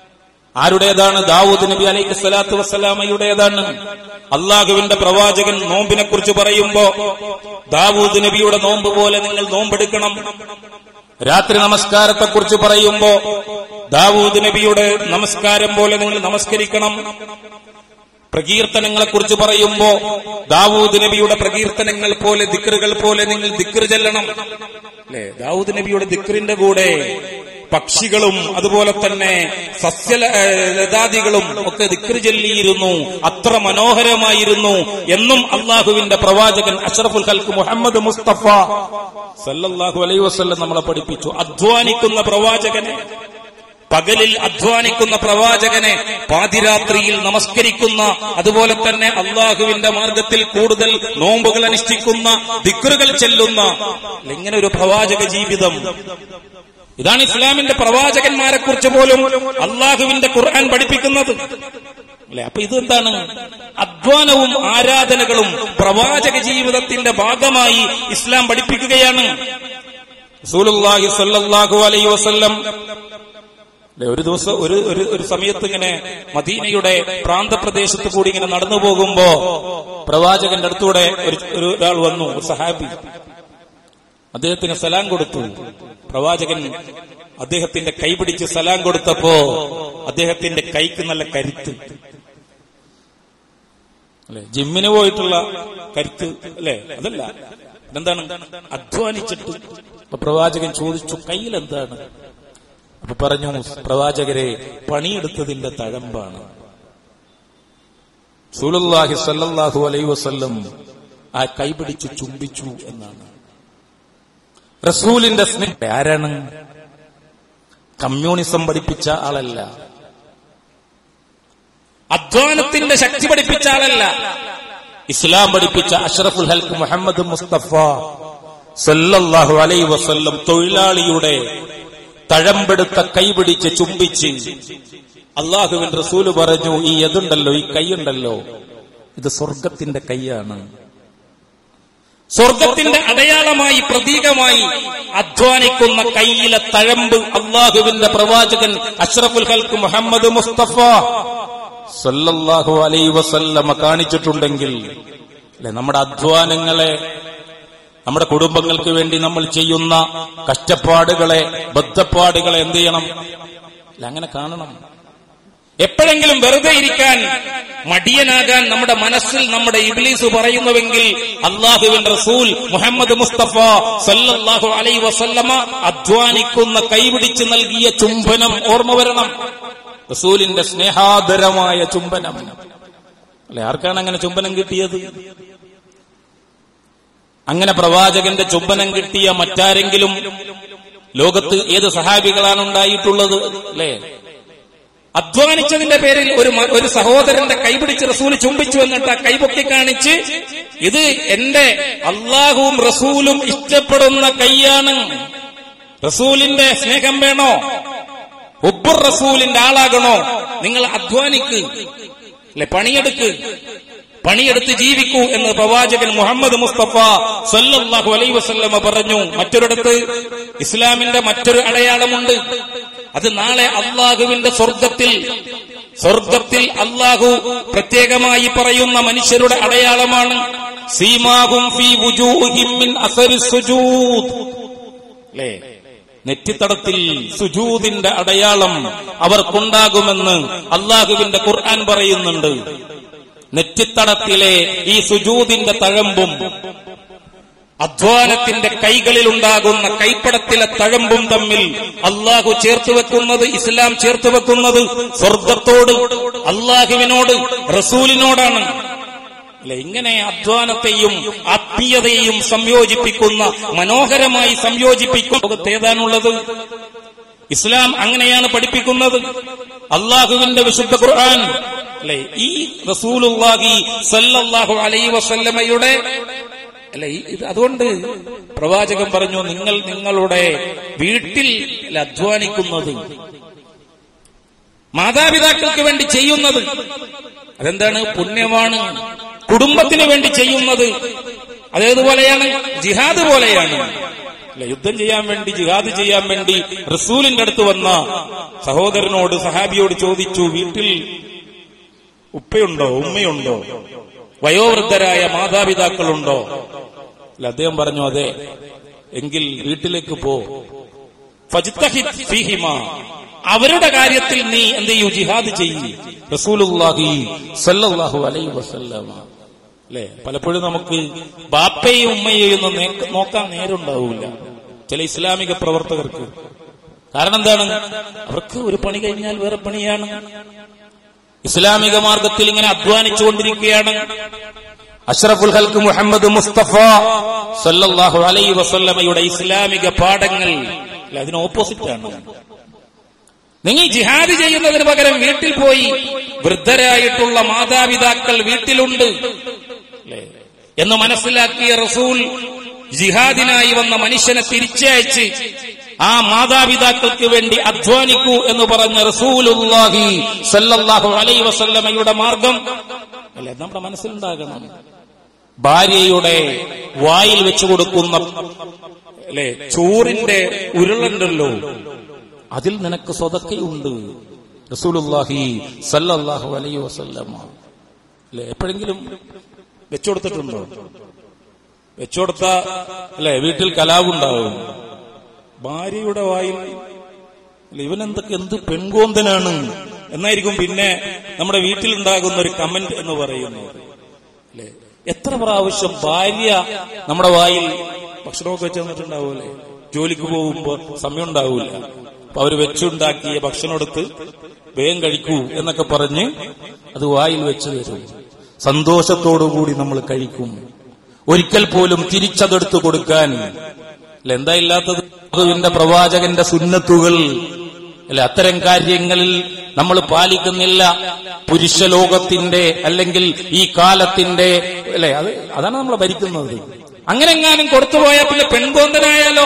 ആരുടേതാണ് ദാവൂദ് നബി അലൈഹി സ്വലാത്തു വസ്സലാമയുടേതാണ് അള്ളാഹുവിന്റെ പ്രവാചകൻ നോമ്പിനെ കുറിച്ച് പറയുമ്പോ ദാവൂദ് നബിയുടെ നോമ്പ് പോലെ നിങ്ങൾ നോമ്പെടുക്കണം രാത്രി നമസ്കാരത്തെ കുറിച്ച് പറയുമ്പോ ദാവൂദ് നബിയുടെ നമസ്കാരം പോലെ നിങ്ങൾ നമസ്കരിക്കണം പ്രകീർത്തനങ്ങളെ കുറിച്ച് പറയുമ്പോ ദാവൂദ് നബിയുടെ പ്രകീർത്തനങ്ങൾ പോലെ ദിക്റുകൾ പോലെ നിങ്ങൾ ദിക്ർ ചെല്ലണം അല്ലെ ദാവൂദ് നബിയുടെ ദിക്റിന്റെ കൂടെ പക്ഷികളും അതുപോലെ തന്നെ സസ്യലതാദികളും ഒക്കെ ദിക്ർ ചൊല്ലിയിരുന്നു അത്ര മനോഹരമായിരുന്നു എന്നും അള്ളാഹുവിന്റെ പ്രവാചകൻ അഷറഫുൽ ഹൽക്ക് മുഹമ്മദ് മുസ്തഫ സല്ലല്ലാഹു അലൈഹി വസല്ലം നമ്മളെ പഠിപ്പിച്ചു അധ്വാനിക്കുന്ന പ്രവാചകനെ പകലിൽ അധ്വാനിക്കുന്ന പ്രവാചകനെ പാതിരാത്രിയിൽ നമസ്കരിക്കുന്ന അതുപോലെ തന്നെ അള്ളാഹുവിന്റെ മാർഗത്തിൽ കൂടുതൽ നോമ്പുകൾ അനുഷ്ഠിക്കുന്ന ദിക്റുകൾ ചെല്ലുന്ന ഇങ്ങനെ ഒരു പ്രവാചക ജീവിതം ഇതാണ് ഇസ്ലാമിന്റെ പ്രവാചകന്മാരെ കുറിച്ച് പോലും അള്ളാഹുവിന്റെ ഖുർആൻ പഠിപ്പിക്കുന്നത് അല്ലെ അപ്പൊ ഇതെന്താണ് അധ്വാനവും ആരാധനകളും പ്രവാചക ജീവിതത്തിന്റെ ഭാഗമായി ഇസ്ലാം പഠിപ്പിക്കുകയാണ് റസൂലുള്ളാഹി സ്വല്ലല്ലാഹു അലൈഹി വസല്ലം അല്ലെ, ഒരു ദിവസം ഒരു ഒരു ഒരു സമയത്ത് ഇങ്ങനെ മദീനയുടെ പ്രാന്തപ്രദേശത്ത് കൂടി ഇങ്ങനെ നടന്നു പോകുമ്പോ പ്രവാചകന്റെ അടുത്തൂടെ ഒരു ഒരു ഒരാൾ വന്നു ഒരു സഹാബി അദ്ദേഹത്തിന് സലാം കൊടുത്തു പ്രവാചകൻ അദ്ദേഹത്തിന്റെ കൈ പിടിച്ച് സലാം കൊടുത്തപ്പോ അദ്ദേഹത്തിന്റെ കൈക്ക് നല്ല കരുത്ത് അല്ലെ ജിമ്മിന് പോയിട്ടുള്ള കരുത്ത് അല്ലെ അതല്ല എന്താണ് അധ്വാനിച്ചിട്ട് അപ്പൊ പ്രവാചകൻ ചോദിച്ചു കയ്യിൽ എന്താണ് അപ്പൊ പറഞ്ഞു പ്രവാചകരെ പണിയെടുത്തതിന്റെ തഴമ്പാണ് സൂലുല്ലാഹി സല്ലല്ലാഹു അലൈഹി വസല്ലം ആ കൈപിടിച്ച് ചുംബിച്ചു എന്നാണ് റസൂലിന്റെ സ്നേഹ ആരാണ് കമ്മ്യൂണിസം പഠിപ്പിച്ച ആളല്ല അധ്വാനത്തിന്റെ ശക്തി പഠിപ്പിച്ച ആളല്ല ഇസ്ലാം പഠിപ്പിച്ച അഷ്റഫുൽ ഹൽക്ക് മുഹമ്മദ് മുസ്തഫ സല്ലല്ലാഹു അലൈഹി വസല്ലം തൊഴിലാളിയുടെ തഴമ്പെടുത്ത കൈപിടിച്ച് ചുംബിച്ച് അള്ളാഹുവിൻ റസൂല് പറഞ്ഞു ഈ എതുണ്ടല്ലോ ഈ കൈയുണ്ടല്ലോ ഇത് സ്വർഗത്തിന്റെ കൈയാണ് സ്വർഗത്തിന്റെ അടയാളമായി പ്രതീകമായി അധ്വാനിക്കുന്ന കൈയിലെ തഴമ്പ് അള്ളാഹുവിന്റെ പ്രവാചകൻ അഷ്റഫുൽ ഹൽക്ക് മുഹമ്മദ് മുസ്തഫ സല്ലല്ലാഹു അലൈ വസല്ലമ കാണിച്ചിട്ടുണ്ടെങ്കിൽ അല്ലെ നമ്മുടെ അധ്വാനങ്ങളെ നമ്മുടെ കുടുംബങ്ങൾക്ക് വേണ്ടി നമ്മൾ ചെയ്യുന്ന കഷ്ടപ്പാടുകളെ ബദ്ധപ്പാടുകളെ എന്ത് ചെയ്യണം അല്ല അങ്ങനെ കാണണം എപ്പോഴെങ്കിലും വെറുതെ ഇരിക്കാൻ മടിയനാകാൻ നമ്മുടെ മനസ്സിൽ നമ്മുടെ ഇബ്ലീസ് പറയുന്നുവെങ്കിൽ അള്ളാഹുവിൻ റസൂൽ മുഹമ്മദ് മുസ്തഫ സല്ലല്ലാഹു അലൈ വസല്ലമ അധ്വാനിക്കുന്ന കൈപിടിച്ച് നൽകിയ ചുംബനം ഓർമ്മ വരണം റസൂലിന്റെ സ്നേഹാദരമായ ചുംബനം അല്ലെ ആർക്കാണ് അങ്ങനെ ചുംബനം കിട്ടിയത് അങ്ങനെ പ്രവാചകന്റെ ചുംബനം കിട്ടിയ മറ്റാരെങ്കിലും ലോകത്ത് ഏത് സഹാബികളാണ് ഉണ്ടായിട്ടുള്ളത് അല്ലേ അധ്വാനിച്ചതിന്റെ പേരിൽ ഒരു മ- ഒരു സഹോദരന്റെ കൈപിടിച്ച് റസൂൽ ചുംബിച്ചു എന്നിട്ട് ആ കൈപൊക്കി കാണിച്ച് ഇത് എന്റെ അള്ളാഹുവും റസൂലും ഇഷ്ടപ്പെടുന്ന കൈയാണ് റസൂലിന്റെ സ്നേഹം വേണോ ഉബ്ബുർ റസൂലിന്റെ ആളാകണോ നിങ്ങൾ അധ്വാനിക്ക് അല്ലെ പണിയെടുക്ക് പണിയെടുത്ത് ജീവിക്കൂ എന്ന് പ്രവാചകൻ മുഹമ്മദ് മുസ്തഫ സല്ലല്ലാഹു അലൈഹി വസല്ലമ പറഞ്ഞു മറ്റൊരിടത്ത് ഇസ്ലാമിന്റെ മറ്റൊരു അടയാളമുണ്ട് അത് നാളെ അള്ളാഹുവിന്റെ സ്വർഗത്തിൽ സ്വർഗത്തിൽ അള്ളാഹു പ്രത്യേകമായി പറയുന്ന മനുഷ്യരുടെ അടയാളമാണ് സീമാഹും ഫീ വുജൂഹിം മിൻ അസരി സുജൂദ് അല്ലേ നെറ്റിത്തടത്തിൽ സുജൂദിന്റെ അടയാളം അവർക്കുണ്ടാകുമെന്ന് അള്ളാഹുവിന്റെ ഖുർആൻ പറയുന്നുണ്ട് നെറ്റിത്തടത്തിലെ ഈ സുജൂദിന്റെ തഴമ്പും അധ്വാനത്തിന്റെ കൈകളിൽ ഉണ്ടാകുന്ന കൈപ്പടത്തിലെ തഴമ്പും തമ്മിൽ അള്ളാഹു ചേർത്ത് വെക്കുന്നത് ഇസ്ലാം ചേർത്ത് വെക്കുന്നത് സ്വർഗത്തോട് അള്ളാഹുവിനോട് റസൂലിനോടാണ് അല്ലെ ഇങ്ങനെ അധ്വാനത്തെയും ആത്മീയതയെയും സംയോജിപ്പിക്കുന്ന മനോഹരമായി സംയോജിപ്പിക്കും ലോകത്ത് ഏതാണുള്ളത് ഇസ്ലാം അങ്ങനെയാണ് പഠിപ്പിക്കുന്നത് അള്ളാഹുവിന്റെ വിശുദ്ധ ഖുർആൻ അല്ലെ ഈ റസൂലുള്ളാഹി സല്ലല്ലാഹു അലൈഹി വസല്ലമയുടെ അല്ല ഈ- ഇത് അതുകൊണ്ട് പ്രവാചകൻ പറഞ്ഞു നിങ്ങൾ നിങ്ങളുടെ വീട്ടിൽ അല്ല, അധ്വാനിക്കുന്നത് മാതാപിതാക്കൾക്ക് വേണ്ടി ചെയ്യുന്നത് അതെന്താണ് പുണ്യമാണ് കുടുംബത്തിന് വേണ്ടി ചെയ്യുന്നത് അതേതുപോലെയാണ് ജിഹാദ് പോലെയാണ് അല്ലെ യുദ്ധം ചെയ്യാൻ വേണ്ടി ജിഹാദ് ചെയ്യാൻ വേണ്ടി റസൂലിന്റെ അടുത്ത് വന്ന സഹോദരനോട് സഹാബിയോട് ചോദിച്ചു വീട്ടിൽ ഉപ്പയുണ്ടോ ഉമ്മയുണ്ടോ വയോവൃദ്ധരായ മാതാപിതാക്കളുണ്ടോ അല്ല അദ്ദേഹം പറഞ്ഞു അതെ എങ്കിൽ വീട്ടിലേക്ക് പോ ഫജ്തഹിദ് ഫീഹിമ. അവരുടെ കാര്യത്തിൽ നീ എന്ത് ചെയ്യൂ ജിഹാദ് ചെയ്യ് റസൂലുള്ളാഹി സല്ലല്ലാഹു അലൈഹി വസല്ലമ അല്ലെ പലപ്പോഴും നമുക്ക് ബാപ്പയും ഉമ്മയെയും ഒന്നും നേ- നോക്കാൻ നേരമുണ്ടാവില്ല ചില ഇസ്ലാമിക പ്രവർത്തകർക്ക് കാരണം എന്താണ് അവർക്ക് ഒരു പണി കഴിഞ്ഞാൽ വേറെ പണിയാണ് ഇസ്ലാമിക മാർഗത്തിൽ ഇങ്ങനെ അധ്വാനിച്ചുകൊണ്ടിരിക്കുകയാണ് അഷ്റഫുൽ ഹൽക്ക് മുഹമ്മദ് മുസ്തഫ സല്ലല്ലാഹു അലൈഹി വസല്ലമയുടെ ഇസ്ലാമിക പാഠങ്ങൾ അല്ല അതിന് ഓപ്പോസിറ്റാണ് നിങ്ങൾ ജിഹാദ് ചെയ്യുന്നതിന് പകരം വീട്ടിൽ പോയി വൃദ്ധരായിട്ടുള്ള മാതാപിതാക്കൾ വീട്ടിലുണ്ട് അല്ലേ? എന്ന് മനസ്സിലാക്കിയ റസൂൽ ജിഹാദിനായി വന്ന മനുഷ്യനെ തിരിച്ചയച്ച് ആ മാതാപിതാക്കൾക്ക് വേണ്ടി അധ്വാനിക്കൂ എന്ന് പറഞ്ഞ റസൂലുള്ളാഹി സല്ലല്ലാഹു അലൈഹി വസല്ലമയുടെ മാർഗം അല്ലെ നമ്മുടെ മനസ്സിലുണ്ടാകണം ഭാര്യയുടെ വായിൽ വെച്ചു കൊടുക്കുന്ന അല്ലെ ചോറിന്റെ ഉരുളുണ്ടല്ലോ അതിൽ നിനക്ക് സ്വതക്കയുണ്ട് റസൂലുള്ളാഹി സല്ലല്ലാഹു അലൈഹി വസല്ലമ അല്ലെ എപ്പോഴെങ്കിലും വെച്ചുകൊടുത്തിട്ടുണ്ടോ വെച്ചുകൊടുത്ത അല്ലെ വീട്ടിൽ കലാവുണ്ടാവും ഭാര്യയുടെ വായിൽ അല്ല, ഇവനെന്തൊക്കെ എന്ത് പെൺകോന്തനാണ് എന്നായിരിക്കും പിന്നെ നമ്മുടെ വീട്ടിലുണ്ടാകുന്ന ഒരു കമന്റ് എന്ന് പറയുന്നത് അല്ലെ എത്ര പ്രാവശ്യം ഭാര്യ നമ്മുടെ വായിൽ ഭക്ഷണമൊക്കെ വെച്ച് തന്നിട്ടുണ്ടാവൂലേ ജോലിക്ക് പോകുമ്പോ സമയം ഉണ്ടാവൂല അപ്പൊ അവര് വെച്ചുണ്ടാക്കിയ ഭക്ഷണം എടുത്ത് വേഗം കഴിക്കൂ എന്നൊക്കെ പറഞ്ഞ് അത് വായിൽ വെച്ച് തരും സന്തോഷത്തോടുകൂടി നമ്മൾ കഴിക്കും ഒരിക്കൽ പോലും തിരിച്ചതെടുത്തു കൊടുക്കാൻ അല്ല എന്താ ഇല്ലാത്തത് അതിന്റെ പ്രവാചകന്റെ സുന്നത്തുകൾ അല്ലെ അത്തരം കാര്യങ്ങളിൽ നമ്മൾ പാലിക്കുന്നില്ല പുരുഷലോകത്തിന്റെ അല്ലെങ്കിൽ ഈ കാലത്തിന്റെ അല്ലെ അത് അതാണ് നമ്മൾ ഭരിക്കുന്നത് അങ്ങനെ എങ്ങാനും കൊടുത്തുപോയാൽ പിന്നെ പെൺകോന്തനായാലോ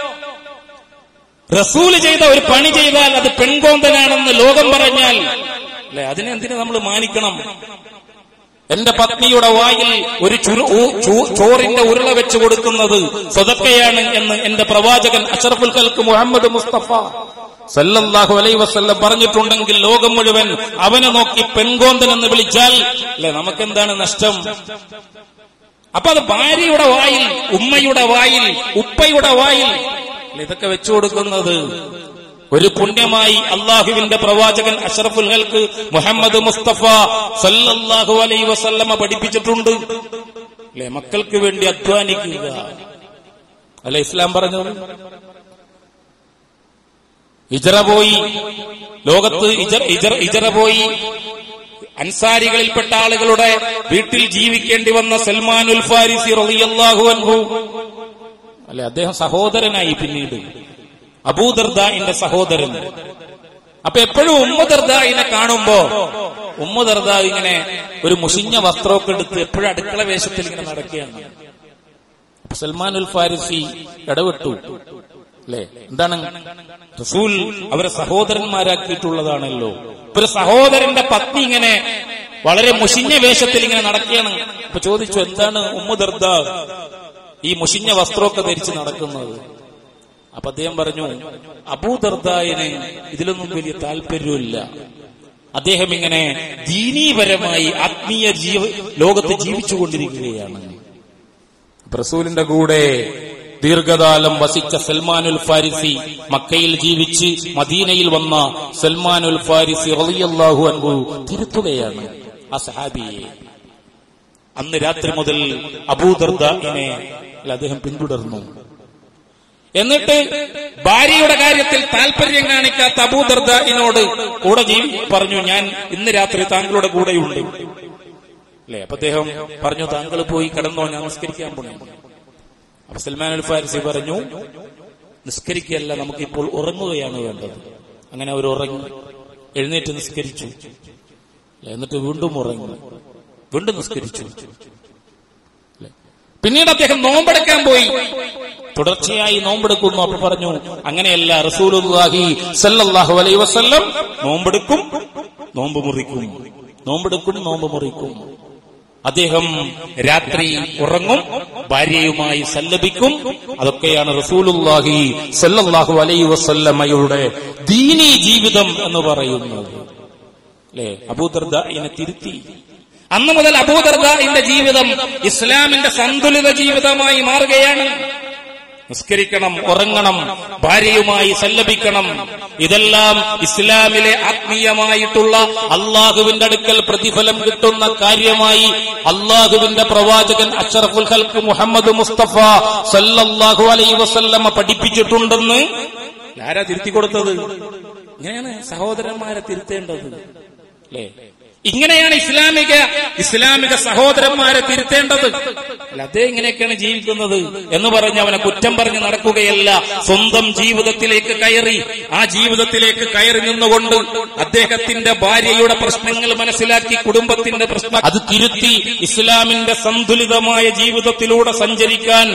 റസൂല് ചെയ്ത ഒരു പണി ചെയ്താൽ അത് പെൺകോന്തനാണെന്ന് ലോകം പറഞ്ഞാൽ അല്ലെ അതിനെന്തിനു നമ്മൾ മാനിക്കണം എന്റെ പത്നിയുടെ വായിൽ ഒരു ചുരു- ഊ- ചൂ- ചോറിന്റെ ഉരുള വെച്ച് കൊടുക്കുന്നത് സ്വതക്കയാണ് എന്ന് എന്റെ പ്രവാചകൻ അഷറഫുൽ ഖൽക്ക് മുഹമ്മദ് മുസ്തഫ സല്ലല്ലാഹു അലൈ വസല്ലം പറഞ്ഞിട്ടുണ്ടെങ്കിൽ ലോകം മുഴുവൻ അവനെ നോക്കി പെൺകോന്തൻ എന്ന് വിളിച്ചാൽ അല്ലെ നമുക്കെന്താണ് നഷ്ടം അപ്പൊ അത് ഭാര്യയുടെ വായിൽ ഉമ്മയുടെ വായിൽ ഉപ്പയുടെ വായിൽ അല്ലേ ഇതൊക്കെ വെച്ചു കൊടുക്കുന്നത് ഒരു പുണ്യമായി അള്ളാഹുവിന്റെ പ്രവാചകൻ അഷറഫുൽ ഹൽക്ക് മുഹമ്മദ് മുസ്തഫ സല്ലല്ലാഹു അലൈ വസല്ലമ പഠിപ്പിച്ചിട്ടുണ്ട് അല്ലെ മക്കൾക്ക് വേണ്ടി അധ്വാനിക്കുക അല്ലെ ഇസ്ലാം പറഞ്ഞത് ഇജറ പോയി ലോകത്ത് ഇജറ- ഇജറ- ഇജറ പോയി അൻസാരികളിൽപ്പെട്ട ആളുകളുടെ വീട്ടിൽ ജീവിക്കേണ്ടി വന്ന സൽമാനുൽ ഫാരിസി റളിയല്ലാഹു അൻഹു അല്ലെ അദ്ദേഹം സഹോദരനായി പിന്നീട് അബൂദർദാന്റെ സഹോദരൻ അപ്പൊ എപ്പോഴും ഉമ്മദർദായിനെ കാണുമ്പോ ഉമ്മദർദ ഇങ്ങനെ ഒരു മുഷിഞ്ഞ വസ്ത്രമൊക്കെ എടുത്ത് എപ്പോഴും അടുക്കള വേഷത്തിൽ ഇങ്ങനെ നടക്കുകയാണ് അപ്പൊ സൽമാനുൽ ഫാരിസി ഇടപെട്ടു അല്ലെ എന്താണ് റസൂൽ അവരെ സഹോദരന്മാരാക്കിയിട്ടുള്ളതാണല്ലോ ഇപ്പൊ ഒരു സഹോദരന്റെ പത്നി ഇങ്ങനെ വളരെ മുഷിഞ്ഞ വേഷത്തിൽ ഇങ്ങനെ നടക്കുകയാണ് അപ്പൊ ചോദിച്ചു എന്താണ് ഉമ്മദർദ ഈ മുഷിഞ്ഞ വസ്ത്രമൊക്കെ ധരിച്ച് നടക്കുന്നത് അപ്പൊ അദ്ദേഹം പറഞ്ഞു അബൂദർദായന് ഇതിലൊന്നും വലിയ താല്പര്യമില്ല അദ്ദേഹം ഇങ്ങനെ ദീനീപരമായി ആത്മീയ ജീവ ലോകത്ത് ജീവിച്ചുകൊണ്ടിരിക്കുകയാണ് റസൂലിന്റെ കൂടെ ദീർഘകാലം വസിച്ച സൽമാനുൽ ഫാരിസി മക്കയിൽ ജീവിച്ച് മദീനയിൽ വന്ന സൽമാനുൽ ഫാരിസി റളിയല്ലാഹു അൻഹു തിരുത്തുകയാണ് ആ സഹാബിയെ അന്ന് രാത്രി മുതൽ അബൂദർദാനെ അദ്ദേഹം പിന്തുടർന്നു എന്നിട്ട് ഭാര്യയുടെ കാര്യത്തിൽ താല്പര്യം കാണിക്കാത്ത അബൂദർദാനോട് കൂടെ ജീവി പറഞ്ഞു ഞാൻ ഇന്ന് രാത്രി താങ്കളുടെ കൂടെയുണ്ട് അല്ലെ അപ്പൊ അദ്ദേഹം പറഞ്ഞു താങ്കൾ പോയി കിടന്നോ ഞാൻ നിസ്കരിക്കാൻ പോണേ അപ്പൊ സൽമാൻ അൽ ഫാരിസി പറഞ്ഞു നിസ്കരിക്കല്ല നമുക്കിപ്പോൾ ഉറങ്ങുകയാണ് വേണ്ടത് അങ്ങനെ അവർ ഉറങ്ങി എഴുന്നേറ്റ് നിസ്കരിച്ചു അല്ലേ? എന്നിട്ട് വീണ്ടും ഉറങ്ങി വീണ്ടും നിസ്കരിച്ചു അല്ലേ? പിന്നീട് അദ്ദേഹം നോമ്പെടുക്കാൻ പോയി തുടർച്ചയായി നോമ്പെടുക്കുന്നു അപ്പൊ പറഞ്ഞു അങ്ങനെയല്ല റസൂലുള്ളാഹി സല്ലല്ലാഹു അലൈഹി വസല്ലം നോമ്പെടുക്കും നോമ്പ് മുറിക്കും നോമ്പെടുക്കും നോമ്പ് മുറിക്കും അദ്ദേഹം രാത്രി ഉറങ്ങും ഭാര്യയുമായി സല്ലപിക്കും അതൊക്കെയാണ് റസൂലുല്ലാഹി സല്ലല്ലാഹു അലൈ വസല്ലമ്മയുടെ ദീനീ ജീവിതം എന്ന് പറയുന്നത് അല്ലേ അബൂദർദായിനെ തിരുത്തി അന്ന് മുതൽ അബൂദർദായിന്റെ ജീവിതം ഇസ്ലാമിന്റെ സന്തുലിത ജീവിതമായി മാറുകയാണ് നിസ്കരിക്കണം ഉറങ്ങണം ഭാര്യയുമായി സല്ലപിക്കണം ഇതെല്ലാം ഇസ്ലാമിലെ ആത്മീയമായിട്ടുള്ള അള്ളാഹുവിന്റെ അടുക്കൽ പ്രതിഫലം കിട്ടുന്ന കാര്യമായി അള്ളാഹുവിന്റെ പ്രവാചകൻ അഷറഫുൽ ഹൽക്ക് മുഹമ്മദ് മുസ്തഫ സല്ലല്ലാഹു അലൈ വസല്ലമ പഠിപ്പിച്ചിട്ടുണ്ടെന്ന് ആരാ തിരുത്തി കൊടുത്തത് ഇങ്ങനെയാണ് സഹോദരന്മാരെ തിരുത്തേണ്ടത് അല്ലേ ഇങ്ങനെയാണ് ഇസ്ലാമിക ഇസ്ലാമിക സഹോദരന്മാരെ തിരുത്തേണ്ടത് അല്ല അതേ ഇങ്ങനെയൊക്കെയാണ് ജീവിക്കുന്നത് എന്ന് പറഞ്ഞ് അവനെ കുറ്റം പറഞ്ഞ് നടക്കുകയല്ല സ്വന്തം ജീവിതത്തിലേക്ക് കയറി ആ ജീവിതത്തിലേക്ക് കയറി നിന്നുകൊണ്ട് അദ്ദേഹത്തിന്റെ ഭാര്യയുടെ പ്രശ്നങ്ങൾ മനസ്സിലാക്കി കുടുംബത്തിന്റെ പ്രശ്നം അത് തിരുത്തി ഇസ്ലാമിന്റെ സന്തുലിതമായ ജീവിതത്തിലൂടെ സഞ്ചരിക്കാൻ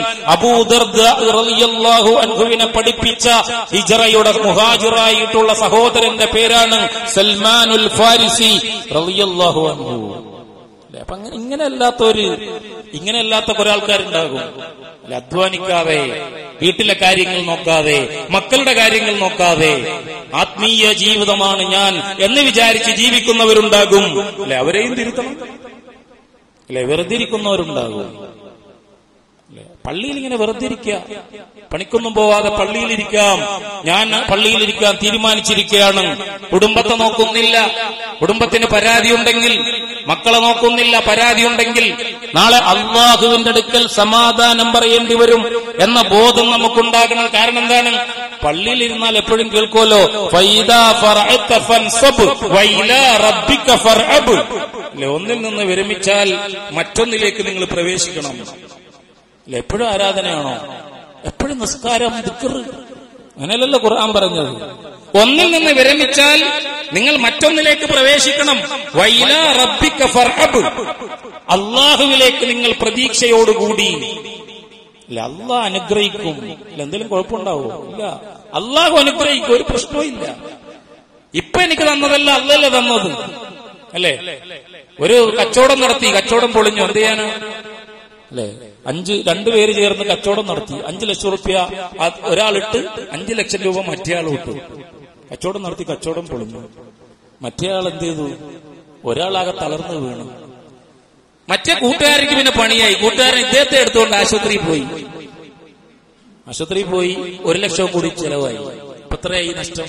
അബൂദർദാഹു അൻഹുവിനെ പഠിപ്പിച്ച ഹിജറയുടെ മുഹാജിറായിട്ടുള്ള സഹോദരന്റെ പേരാണ് സൽമാനുൽ ഫാരിസി റളിയല്ലാഹു അൻഹു അല്ലേ? അപ്പൊ അങ്ങനെ ഇങ്ങനെ അല്ലാത്തൊരു ഇങ്ങനെ അല്ലാത്ത കുറെ ആൾക്കാരുണ്ടാകും അല്ല അധ്വാനിക്കാതെ വീട്ടിലെ കാര്യങ്ങൾ നോക്കാതെ മക്കളുടെ കാര്യങ്ങൾ നോക്കാതെ ആത്മീയ ജീവിതമാണ് ഞാൻ എന്ന് വിചാരിച്ച് ജീവിക്കുന്നവരുണ്ടാകും അല്ലെ അവരെയും തിരുത്തണം അല്ലെ വെറുതെ ഇരിക്കുന്നവരുണ്ടാകും അല്ലേ? പള്ളിയിൽ ഇങ്ങനെ വെറുതെ ഇരിക്കുക പണിക്കൊന്നും പോവാതെ പള്ളിയിലിരിക്കാം ഞാൻ പള്ളിയിലിരിക്കാൻ തീരുമാനിച്ചിരിക്കുകയാണ് കുടുംബത്തെ നോക്കുന്നില്ല കുടുംബത്തിന് പരാതിയുണ്ടെങ്കിൽ മക്കളെ നോക്കുന്നില്ല പരാതിയുണ്ടെങ്കിൽ നാളെ അള്ളാഹുവിന്റെ അടുക്കൽ സമാധാനം പറയേണ്ടി വരും എന്ന ബോധം നമുക്കുണ്ടാകണം കാരണം എന്താണ് പള്ളിയിലിരുന്നാൽ എപ്പോഴും കേൾക്കുമല്ലോ ഫൈദാ ഫറഅത്ത ഫൻസബ് വൈലാ റബ്ബിക ഫർഅബ് അല്ലേ ഒന്നിൽ നിന്ന് വിരമിച്ചാൽ മറ്റൊന്നിലേക്ക് നിങ്ങൾ പ്രവേശിക്കണം അല്ല എപ്പോഴും ആരാധനയാണോ എപ്പോഴും നിസ്കാരം ദിക്റ് അങ്ങനെയല്ലല്ലോ ഖുർആൻ പറഞ്ഞത് ഒന്നിൽ നിന്ന് വിരമിച്ചാൽ നിങ്ങൾ മറ്റൊന്നിലേക്ക് പ്രവേശിക്കണം വൈല റബ്ബിക ഫർഅബ് അള്ളാഹുവിലേക്ക് നിങ്ങൾ പ്രതീക്ഷയോടുകൂടി ഇല്ല അള്ളാഹ് അനുഗ്രഹിക്കും ഇല്ല എന്തെങ്കിലും കുഴപ്പമുണ്ടാവോ ഇല്ല അള്ളാഹു അനുഗ്രഹിക്കും ഒരു പ്രശ്നവും ഇല്ല ഇപ്പൊ എനിക്ക് തന്നതല്ല അല്ലല്ലേ തന്നത് അല്ലേ ഒരു കച്ചവടം നടത്തി കച്ചവടം പൊളിഞ്ഞു എന്ത് ചെയ്യാനാ അല്ലെ അഞ്ച് രണ്ടുപേര് ചേർന്ന് കച്ചവടം നടത്തി അഞ്ചു ലക്ഷം റുപ്യ ആ- ഒരാളിട്ട് അഞ്ചു ലക്ഷം രൂപ മറ്റേ ആൾ ഇട്ടു കച്ചവടം നടത്തി കച്ചവടം പൊളിഞ്ഞു മറ്റേ ആൾ എന്ത് ചെയ്തു ഒരാളാകെ തളർന്നു വീണു മറ്റേ കൂട്ടുകാർക്ക് പിന്നെ പണിയായി കൂട്ടുകാരൻ ഇദ്ദേഹത്തെ എടുത്തുകൊണ്ട് ആശുപത്രിയിൽ പോയി ആശുപത്രിയിൽ പോയി ഒരു ലക്ഷം കൂടി ചെലവായി ഇപ്പൊ എത്രയായി നഷ്ടം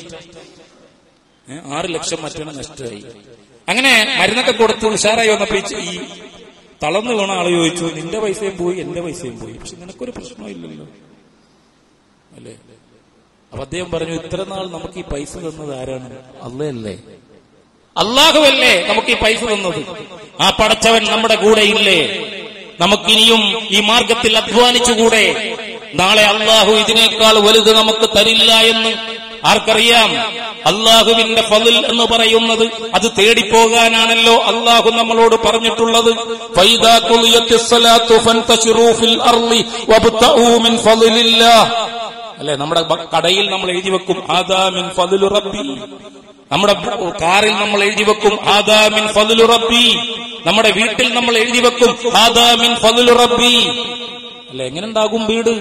ഏ, ആറ് ലക്ഷം മറ്റൊന്ന് നഷ്ടമായി അങ്ങനെ മരുന്നൊക്കെ കൊടുത്ത് ഉഷാറായി വന്നപ്പോ ഈ ചെ- ഈ തളർന്നു വീണ ആള് ചോദിച്ചു നിന്റെ പൈസയും പോയി എന്റെ പൈസയും പോയി പക്ഷെ നിനക്കൊരു പ്രശ്നമില്ലല്ലോ അല്ലേ അപ്പൊ അദ്ദേഹം പറഞ്ഞു ഇത്ര നാൾ നമുക്ക് ഈ പൈസ തന്നത് ആരാണ് അല്ലല്ലേ അള്ളാഹുവല്ലേ നമുക്ക് ഈ പൈസ തന്നത് ആ പടച്ചവൻ നമ്മുടെ കൂടെ ഇല്ലേ നമുക്കിനിയും ഈ മാർഗത്തിൽ അധ്വാനിച്ചുകൂടെ നാളെ അള്ളാഹു ഇതിനേക്കാൾ വലുത് നമുക്ക് തരില്ല എന്ന് ആർക്കറിയാം അള്ളാഹുവിന്റെ ഫതിൽ എന്ന് പറയുന്നത് അത് തേടിപ്പോകാനാണല്ലോ അള്ളാഹു നമ്മളോട് പറഞ്ഞിട്ടുള്ളത് ഫൈദാ ഖുളിയത്തിസ് സ്വലാത്തു ഫൻതശിറൂ ഫിൽ അർളി വബ്തഊ മിൻ ഫളിലില്ലാഹ് അല്ലെ നമ്മുടെ ബ- കടയിൽ നമ്മൾ എഴുതി വെക്കും ആദാമിൻ ഫതിലു റബ്ബി നമ്മുടെ ബ- കാറിൽ നമ്മൾ എഴുതി വെക്കും ആദാമിൻ ഫതിലു റബ്ബി നമ്മുടെ വീട്ടിൽ നമ്മൾ എഴുതി വെക്കും ആദാമിൻ ഫതിലു റബ്ബി അല്ലെ എങ്ങനെ ഉണ്ടാകും വീട്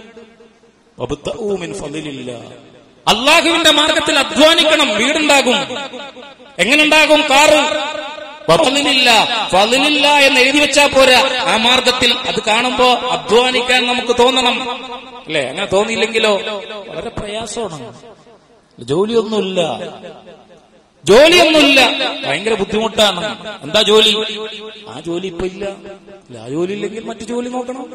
വബ്തഊ മിൻ ഫളിലില്ലാഹ്. അള്ളാഹുവിന്റെ മാർഗത്തിൽ അധ്വാനിക്കണം വീടുണ്ടാകും എങ്ങനെയുണ്ടാകും കാറ് ഫതിലില്ല ഫതിലില്ല എന്ന് എഴുതി വെച്ചാ പോരാ ആ മാർഗത്തിൽ അത് കാണുമ്പോ അധ്വാനിക്കാൻ നമുക്ക് തോന്നണം അല്ലെ അങ്ങനെ തോന്നിയില്ലെങ്കിലോ വളരെ പ്രയാസമാണ് ജോലിയൊന്നുമില്ല ജോലിയൊന്നുമില്ല ഭയങ്കര ബുദ്ധിമുട്ടാണ് എന്താ ജോലി ആ ജോലി ഇപ്പൊ ഇല്ല ഇല്ല, ആ ജോലി ഇല്ലെങ്കിൽ മറ്റു ജോലി നോക്കണം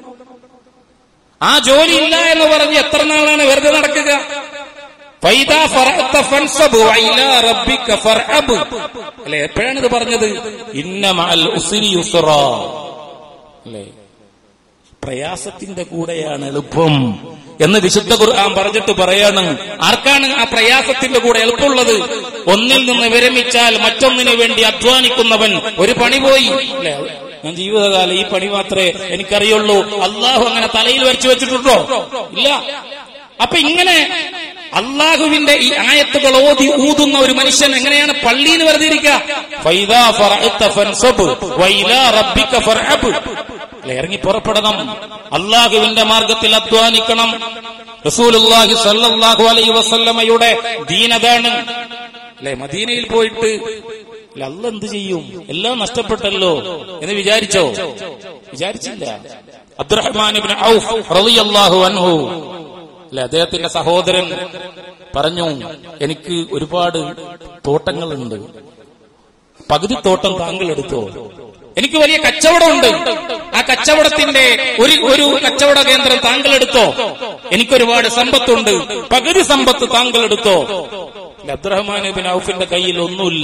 ആ ജോലി ഇല്ല എന്ന് പറഞ്ഞ് എത്ര നാളാണ് വെറുതെ നടക്കുക ഫൈദാ ഫറഅത്ത ഫൻസബ് വഇലാ റബ്ബിക ഫർഅബ് അല്ലേ എപ്പോഴാണ് ഇത് പറഞ്ഞത് ഇന്ന മഅൽ ഉസ്രി യുസ്റാ അല്ലേ പ്രയാസത്തിന്റെ കൂടെയാണ് എളുപ്പം എന്ന് വിശുദ്ധ ഖുർആൻ പറഞ്ഞിട്ട് പറയാണ് ആർക്കാണ് ആ പ്രയാസത്തിന്റെ കൂടെ എളുപ്പമുള്ളത് ഒന്നിൽ നിന്ന് വിരമിച്ചാൽ മറ്റൊന്നിനു വേണ്ടി അധ്വാനിക്കുന്നവൻ ഒരു പണി പോയി അല്ലേ ഞാൻ ജീവിതകാലം ഈ പണി മാത്രമേ എനിക്കറിയുള്ളൂ അള്ളാഹു അങ്ങനെ തലയിൽ വരച്ചു വെച്ചിട്ടുണ്ടോ ഇല്ല അപ്പൊ ഇങ്ങനെ അള്ളാഹുവിന്റെ ഈ ആയത്തുകൾ ഓതി ഊതുന്ന ഒരു മനുഷ്യൻ എങ്ങനെയാണ് പള്ളിയിൽ വെറുതെ ഇരിക്കുക ഫൈദാ ഫറഅത്ത ഫൻസബ് വൈലാ റബ്ബിക ഫർഅബ് അല്ലേ, ഇറങ്ങി പുറപ്പെടണം അള്ളാഹുവിന്റെ മാർഗത്തിൽ അധ്വാനിക്കണം റസൂലുള്ളാഹി സല്ലല്ലാഹു അലൈഹി വസല്ലമയുടെ ദീനതാണ് അല്ലെ മദീനയിൽ പോയിട്ട് അല്ല, അല്ല എന്ത് ചെയ്യും എല്ലാം നഷ്ടപ്പെട്ടല്ലോ എന്ന് വിചാരിച്ചോ വിചാരിച്ചില്ല അബ്ദുറഹ്മാൻ ഇബ്നു ഔഫ് റളിയല്ലാഹു അൻഹു അല്ലെ അദ്ദേഹത്തിന്റെ സഹോദരൻ പറഞ്ഞു എനിക്ക് ഒരുപാട് തോട്ടങ്ങളുണ്ട് പകുതി തോട്ടം താങ്കൾ എടുത്തോ എനിക്ക് വലിയ കച്ചവടമുണ്ട് ആ കച്ചവടത്തിന്റെ ഒരു ഒരു കച്ചവട കേന്ദ്രം താങ്കൾ എടുത്തോ എനിക്കൊരുപാട് സമ്പത്തുണ്ട് പകുതി സമ്പത്ത് താങ്കൾ എടുത്തോ ഇല്ല, അബ്ദുറഹ്മാൻ ബിൻ ഔഫിന്റെ കയ്യിൽ ഒന്നുമില്ല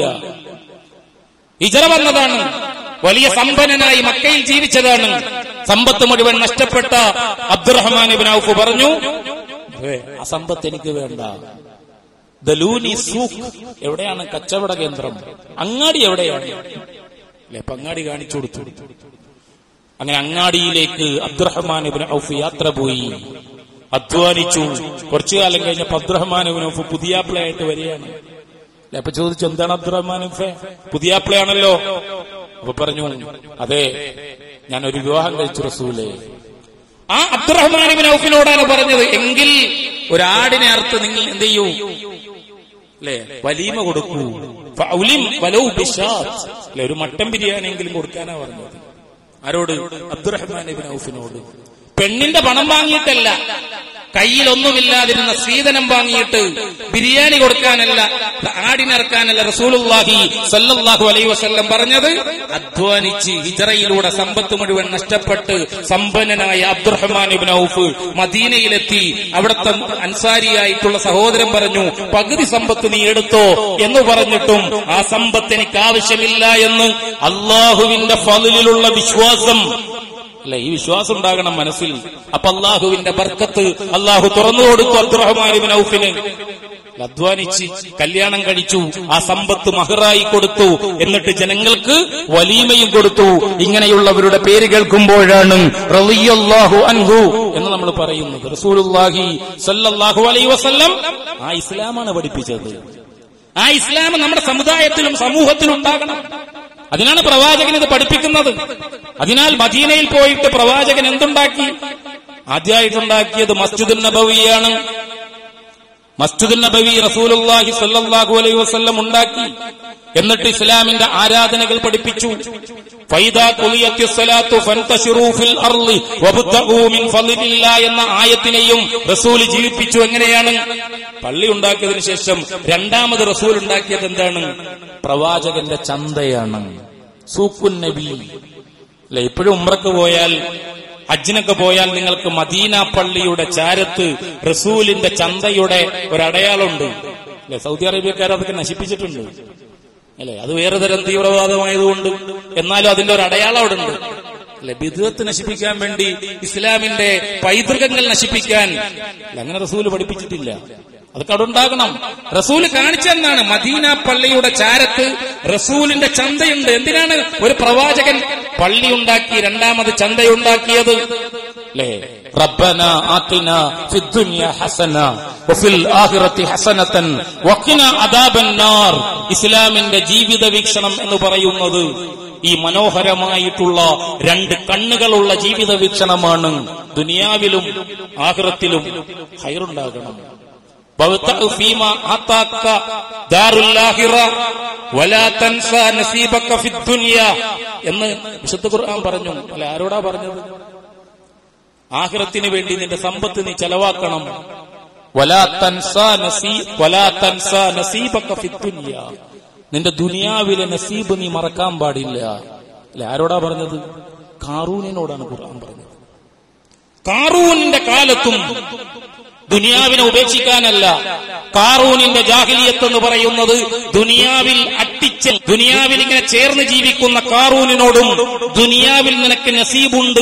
ഇജറ വന്നതാണ് വലിയ സമ്പന്നനായി മക്കയിൽ ജീവിച്ചതാണ് സമ്പത്ത് മുഴുവൻ നഷ്ടപ്പെട്ട അബ്ദുറഹ്മാൻ ബിൻ ഔഫ് പറഞ്ഞു "ഏ, ആ സമ്പത്ത് എനിക്ക് വേണ്ട ദലൂനി സൂഖ് എവിടെയാണ് കച്ചവട കേന്ദ്രം അങ്ങാടി എവിടെയാണ് അല്ലെ അപ്പൊ അങ്ങാടി കാണിച്ചു കൊടുത്തു അങ്ങനെ അങ്ങാടിയിലേക്ക് അബ്ദുറഹ്മാൻ ഇബ്നു ഔഫ് യാത്ര പോയി അധ്വാനിച്ചു കുറച്ചു കാലം കഴിഞ്ഞപ്പോ അബ്ദുറഹ്മാൻ ഇബ്നു ഔഫ് പുതിയാപ്പിളയായിട്ട് വരികയാണ് അല്ലെ അപ്പൊ ചോദിച്ചു എന്താണ് അബ്ദുറഹ്മാൻ ഔഫെ പുതിയാപ്പിളയാണല്ലോ അപ്പൊ പറഞ്ഞു അതെ ഞാൻ ഒരു വിവാഹം കഴിച്ചു റസൂലേ ആ അബ്ദുറഹ്മാൻ ഇബ്നു ഔഫിനോടാണ് പറഞ്ഞത് എങ്കിൽ ഒരാടിനെ അറുത്ത് നിങ്ങൾ എന്ത് ചെയ്യൂ അല്ലെ വലീമ കൊടുക്കൂ ഫൗലിം വലൗ ബിശാത്ത്. അല്ലെ ഒരു മട്ടൻ ബിരിയാണിയെങ്കിലും കൊടുക്കാനാ പറഞ്ഞത് ആരോട് അബ്ദുറഹ്മാൻ ഇബ്നു ഔഫിനോട് പെണ്ണിന്റെ പണം വാങ്ങിയിട്ടല്ല കയ്യിലൊന്നുമില്ലാതിരുന്ന സ്ത്രീധനം വാങ്ങിയിട്ട് ബിരിയാണി കൊടുക്കാനല്ല ആടിനിറക്കാനല്ല റസൂലുള്ളാഹി സല്ലല്ലാഹു അലൈഹി വസല്ലം പറഞ്ഞത് അധ്വാനിച്ച് ഹിജറയിലൂടെ സമ്പത്ത് മുഴുവൻ നഷ്ടപ്പെട്ട് സമ്പന്നനായ അബ്ദുറഹ്മാൻ ഇബ്നു ഔഫ് മദീനയിലെത്തി അവിടുത്തെ അൻസാരിയായിട്ടുള്ള സഹോദരൻ പറഞ്ഞു പകുതി സമ്പത്ത് നീ എടുത്തോ എന്ന് പറഞ്ഞിട്ടും ആ സമ്പത്ത് എനിക്ക് ആവശ്യമില്ല എന്ന് അള്ളാഹുവിന്റെ ഫലിലുള്ള വിശ്വാസം അല്ലെ ഈ വിശ്വാസം ഉണ്ടാകണം മനസ്സിൽ അപ്പൊ അള്ളാഹുവിന്റെ ബർക്കത്ത് അള്ളാഹു തുറന്നു കൊടുത്തു അബ്ദുറഹ്മാൻ ഔഫിന് അധ്വാനിച്ച് കല്യാണം കഴിച്ചു ആ സമ്പത്ത് മഹറായി കൊടുത്തു എന്നിട്ട് ജനങ്ങൾക്ക് വലീമയും കൊടുത്തു ഇങ്ങനെയുള്ളവരുടെ പേര് കേൾക്കുമ്പോഴാണ് റളിയല്ലാഹു അൻഹു എന്ന് നമ്മൾ പറയുന്നത് റസൂലുള്ളാഹി സല്ലല്ലാഹു അലൈഹി വസല്ലം ആ ഇസ്ലാമാണ് പഠിപ്പിച്ചത് ആ ഇസ്ലാം നമ്മുടെ സമുദായത്തിലും സമൂഹത്തിലും ഉണ്ടാകണം അതിനാണ് പ്രവാചകൻ ഇത് പഠിപ്പിക്കുന്നത് അതിനാൽ മദീനയിൽ പോയിട്ട് പ്രവാചകൻ എന്തുണ്ടാക്കി ആദ്യമായിട്ടുണ്ടാക്കിയത് മസ്ജിദുൽ നബവിയാണ് മസ്ജിദുൽ നബവി റസൂലുള്ളാഹി സ്വല്ലല്ലാഹു അലൈഹി വസല്ലം ഉണ്ടാക്കി എന്നിട്ട് ഇസ്ലാമിന്റെ ആരാധനകൾ പഠിപ്പിച്ചു ഫൈദാ ഖുലിയത്തിസ് സ്വലാത്തു ഫൻതശിറൂ ഫിൽ അർളി വബ്തഗൂ മിൻ ഫളിലില്ലാ എന്ന ആയത്തിനെയും റസൂൽ ജീവിപ്പിച്ചു എങ്ങനെയാണ് പള്ളി ഉണ്ടാക്കിയതിനു ശേഷം രണ്ടാമത് റസൂൽ ഉണ്ടാക്കിയത് എന്താണ് പ്രവാചകന്റെ ചന്തയാണ് സൂക്കുൻ നബി അല്ലെ ഇപ്പോഴും ഉമ്രക്ക് പോയാൽ ഹജ്ജിനൊക്കെ പോയാൽ നിങ്ങൾക്ക് മദീന പള്ളിയുടെ ചാരത്ത് റസൂലിന്റെ ചന്തയുടെ ഒരടയാളമുണ്ട് അല്ലെ സൗദി അറേബ്യക്കാർ അതൊക്കെ നശിപ്പിച്ചിട്ടുണ്ട് അല്ലെ അത് വേറെ തരം തീവ്രവാദമായതുകൊണ്ട് എന്നാലും അതിന്റെ ഒരു അടയാളം അവിടെ ഉണ്ട് അല്ലെ ബിദുവത്ത് നശിപ്പിക്കാൻ വേണ്ടി ഇസ്ലാമിന്റെ പൈതൃകങ്ങൾ നശിപ്പിക്കാൻ അല്ല, അങ്ങനെ റസൂല് പഠിപ്പിച്ചിട്ടില്ല അതൊക്കെ അവിടെ ഉണ്ടാകണം റസൂല് കാണിച്ചെന്നാണ് മദീന പള്ളിയുടെ ചാരത്ത് റസൂലിന്റെ ചന്തയുണ്ട് എന്തിനാണ് ഒരു പ്രവാചകൻ പള്ളി ഉണ്ടാക്കി രണ്ടാമത് ചന്തയുണ്ടാക്കിയത് അല്ലേ റബ്ബന ആതിന ഫിദ്ദുനിയ ഹസന വഫിൽ ആഖിറതി ഹസനതൻ വഖിന അദാബൻ നാർ ഇസ്ലാമിന്റെ ജീവിത വീക്ഷണം എന്ന് പറയുന്നത് ഈ മനോഹരമായിട്ടുള്ള രണ്ട് കണ്ണുകളുള്ള ജീവിത വീക്ഷണമാണ് ദുനിയാവിലും ആഖിറത്തിലും ഹൈറുണ്ടാകണം وابتغ فيما أعطاك دار الآخرة ولا تنسى نصيبك في الدنيا എന്ന് വിശുദ്ധ ഖുർആൻ പറഞ്ഞു അല്ല ആരോടാ പറഞ്ഞത് ആഖിറത്തിന് വേണ്ടി നിന്റെ സമ്പത്ത് നീ ചെലവാക്കണം വലാ തൻസാ നസീ- വലാ തൻസാ നസീബക ഫിദ്ദുനിയ. നിന്റെ ദുനിയാവിലെ നസീബ് നീ മറക്കാൻ പാടില്ല അല്ല ആരോടാ പറഞ്ഞത് കാറൂനിനോടാണ് ഖുർആൻ പറഞ്ഞത് കാറൂനിന്റെ കാലത്തും ദുനിയാവിനെ ഉപേക്ഷിക്കാനല്ല കാറൂനിന്റെ ജാഹിലിയത്ത് എന്ന് പറയുന്നത് ദുനിയാവിൽ അട്ടിച്ച് ദുനിയാവിൽ ഇങ്ങനെ ചേർന്ന് ജീവിക്കുന്ന കാറൂനിനോടും ദുനിയാവിൽ നിനക്ക് നസീബുണ്ട്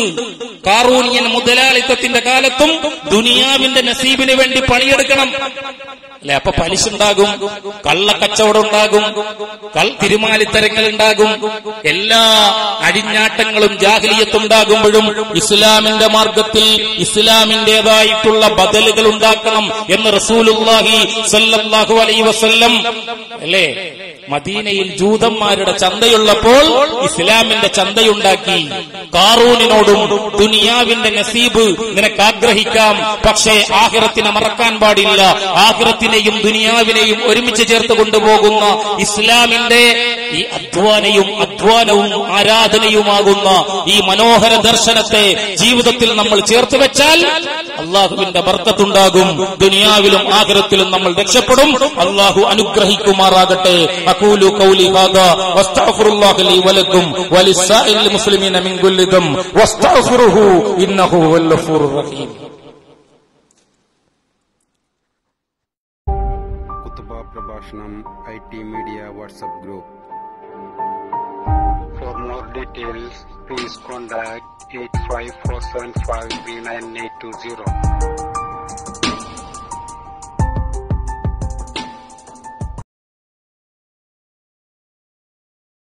കാറൂനിയൻ മുതലാളിത്തത്തിന്റെ കാലത്തും ദുനിയാവിന്റെ നസീബിന് വേണ്ടി പണിയെടുക്കണം അല്ലെ അപ്പൊ പലിശ ഉണ്ടാകും കള്ളക്കച്ചവടം ഉണ്ടാകും കൾ തിരുമാലിത്തരങ്ങൾ ഉണ്ടാകും എല്ലാ അടിഞ്ഞാട്ടങ്ങളും ജാഹലിയത്തുണ്ടാകുമ്പോഴും ഇസ്ലാമിന്റെ മാർഗത്തിൽ ഇസ്ലാമിന്റേതായിട്ടുള്ള ബദലുകൾ ഉണ്ടാക്കണം എന്ന് റസൂലുല്ലാഹി സല്ലല്ലാഹു അലൈ വസല്ലം അല്ലേ മദീനയിൽ ജൂതന്മാരുടെ ചന്തയുള്ളപ്പോൾ ഇസ്ലാമിന്റെ ചന്തയുണ്ടാക്കി കാറൂനിനോടും ദുനിയാവിന്റെ നസീബ് നിനക്ക് ആഗ്രഹിക്കാം പക്ഷേ ആഹിറത്തിനെ മറക്കാൻ പാടില്ല ആഹിറത്തിനെയും ദുനിയാവിനെയും ഒരുമിച്ച് ചേർത്ത് കൊണ്ടുപോകുന്ന ഇസ്ലാമിന്റെ ഈ അധ്വാനയും അധ്വാനവും ആരാധനയുമാകുന്ന ഈ മനോഹര ദർശനത്തെ ജീവിതത്തിൽ നമ്മൾ ചേർത്ത് വെച്ചാൽ അള്ളാഹുവിന്റെ ബർക്കത്തുണ്ടാകും ദുനിയാവിലും ആഖിറത്തിലും നമ്മൾ രക്ഷപ്പെടും അള്ളാഹു അനുഗ്രഹിക്കുമാറാകട്ടെ അഖൂലു ഖൗലി ഹാദാ വസ്തഗ്ഫിറുല്ലാഹ ലി വലക്കും വലിസ്സാഇൽ മുസ്ലിമീന മിൻ കുല്ലി ദം വസ്തഗ്ഫിറുഹു ഇന്നഹു ഹുവൽ ഗഫൂറുർ റഹീം കുത്തുബ പ്രഭാഷണം I T media WhatsApp group For more details, please contact 85475 3980.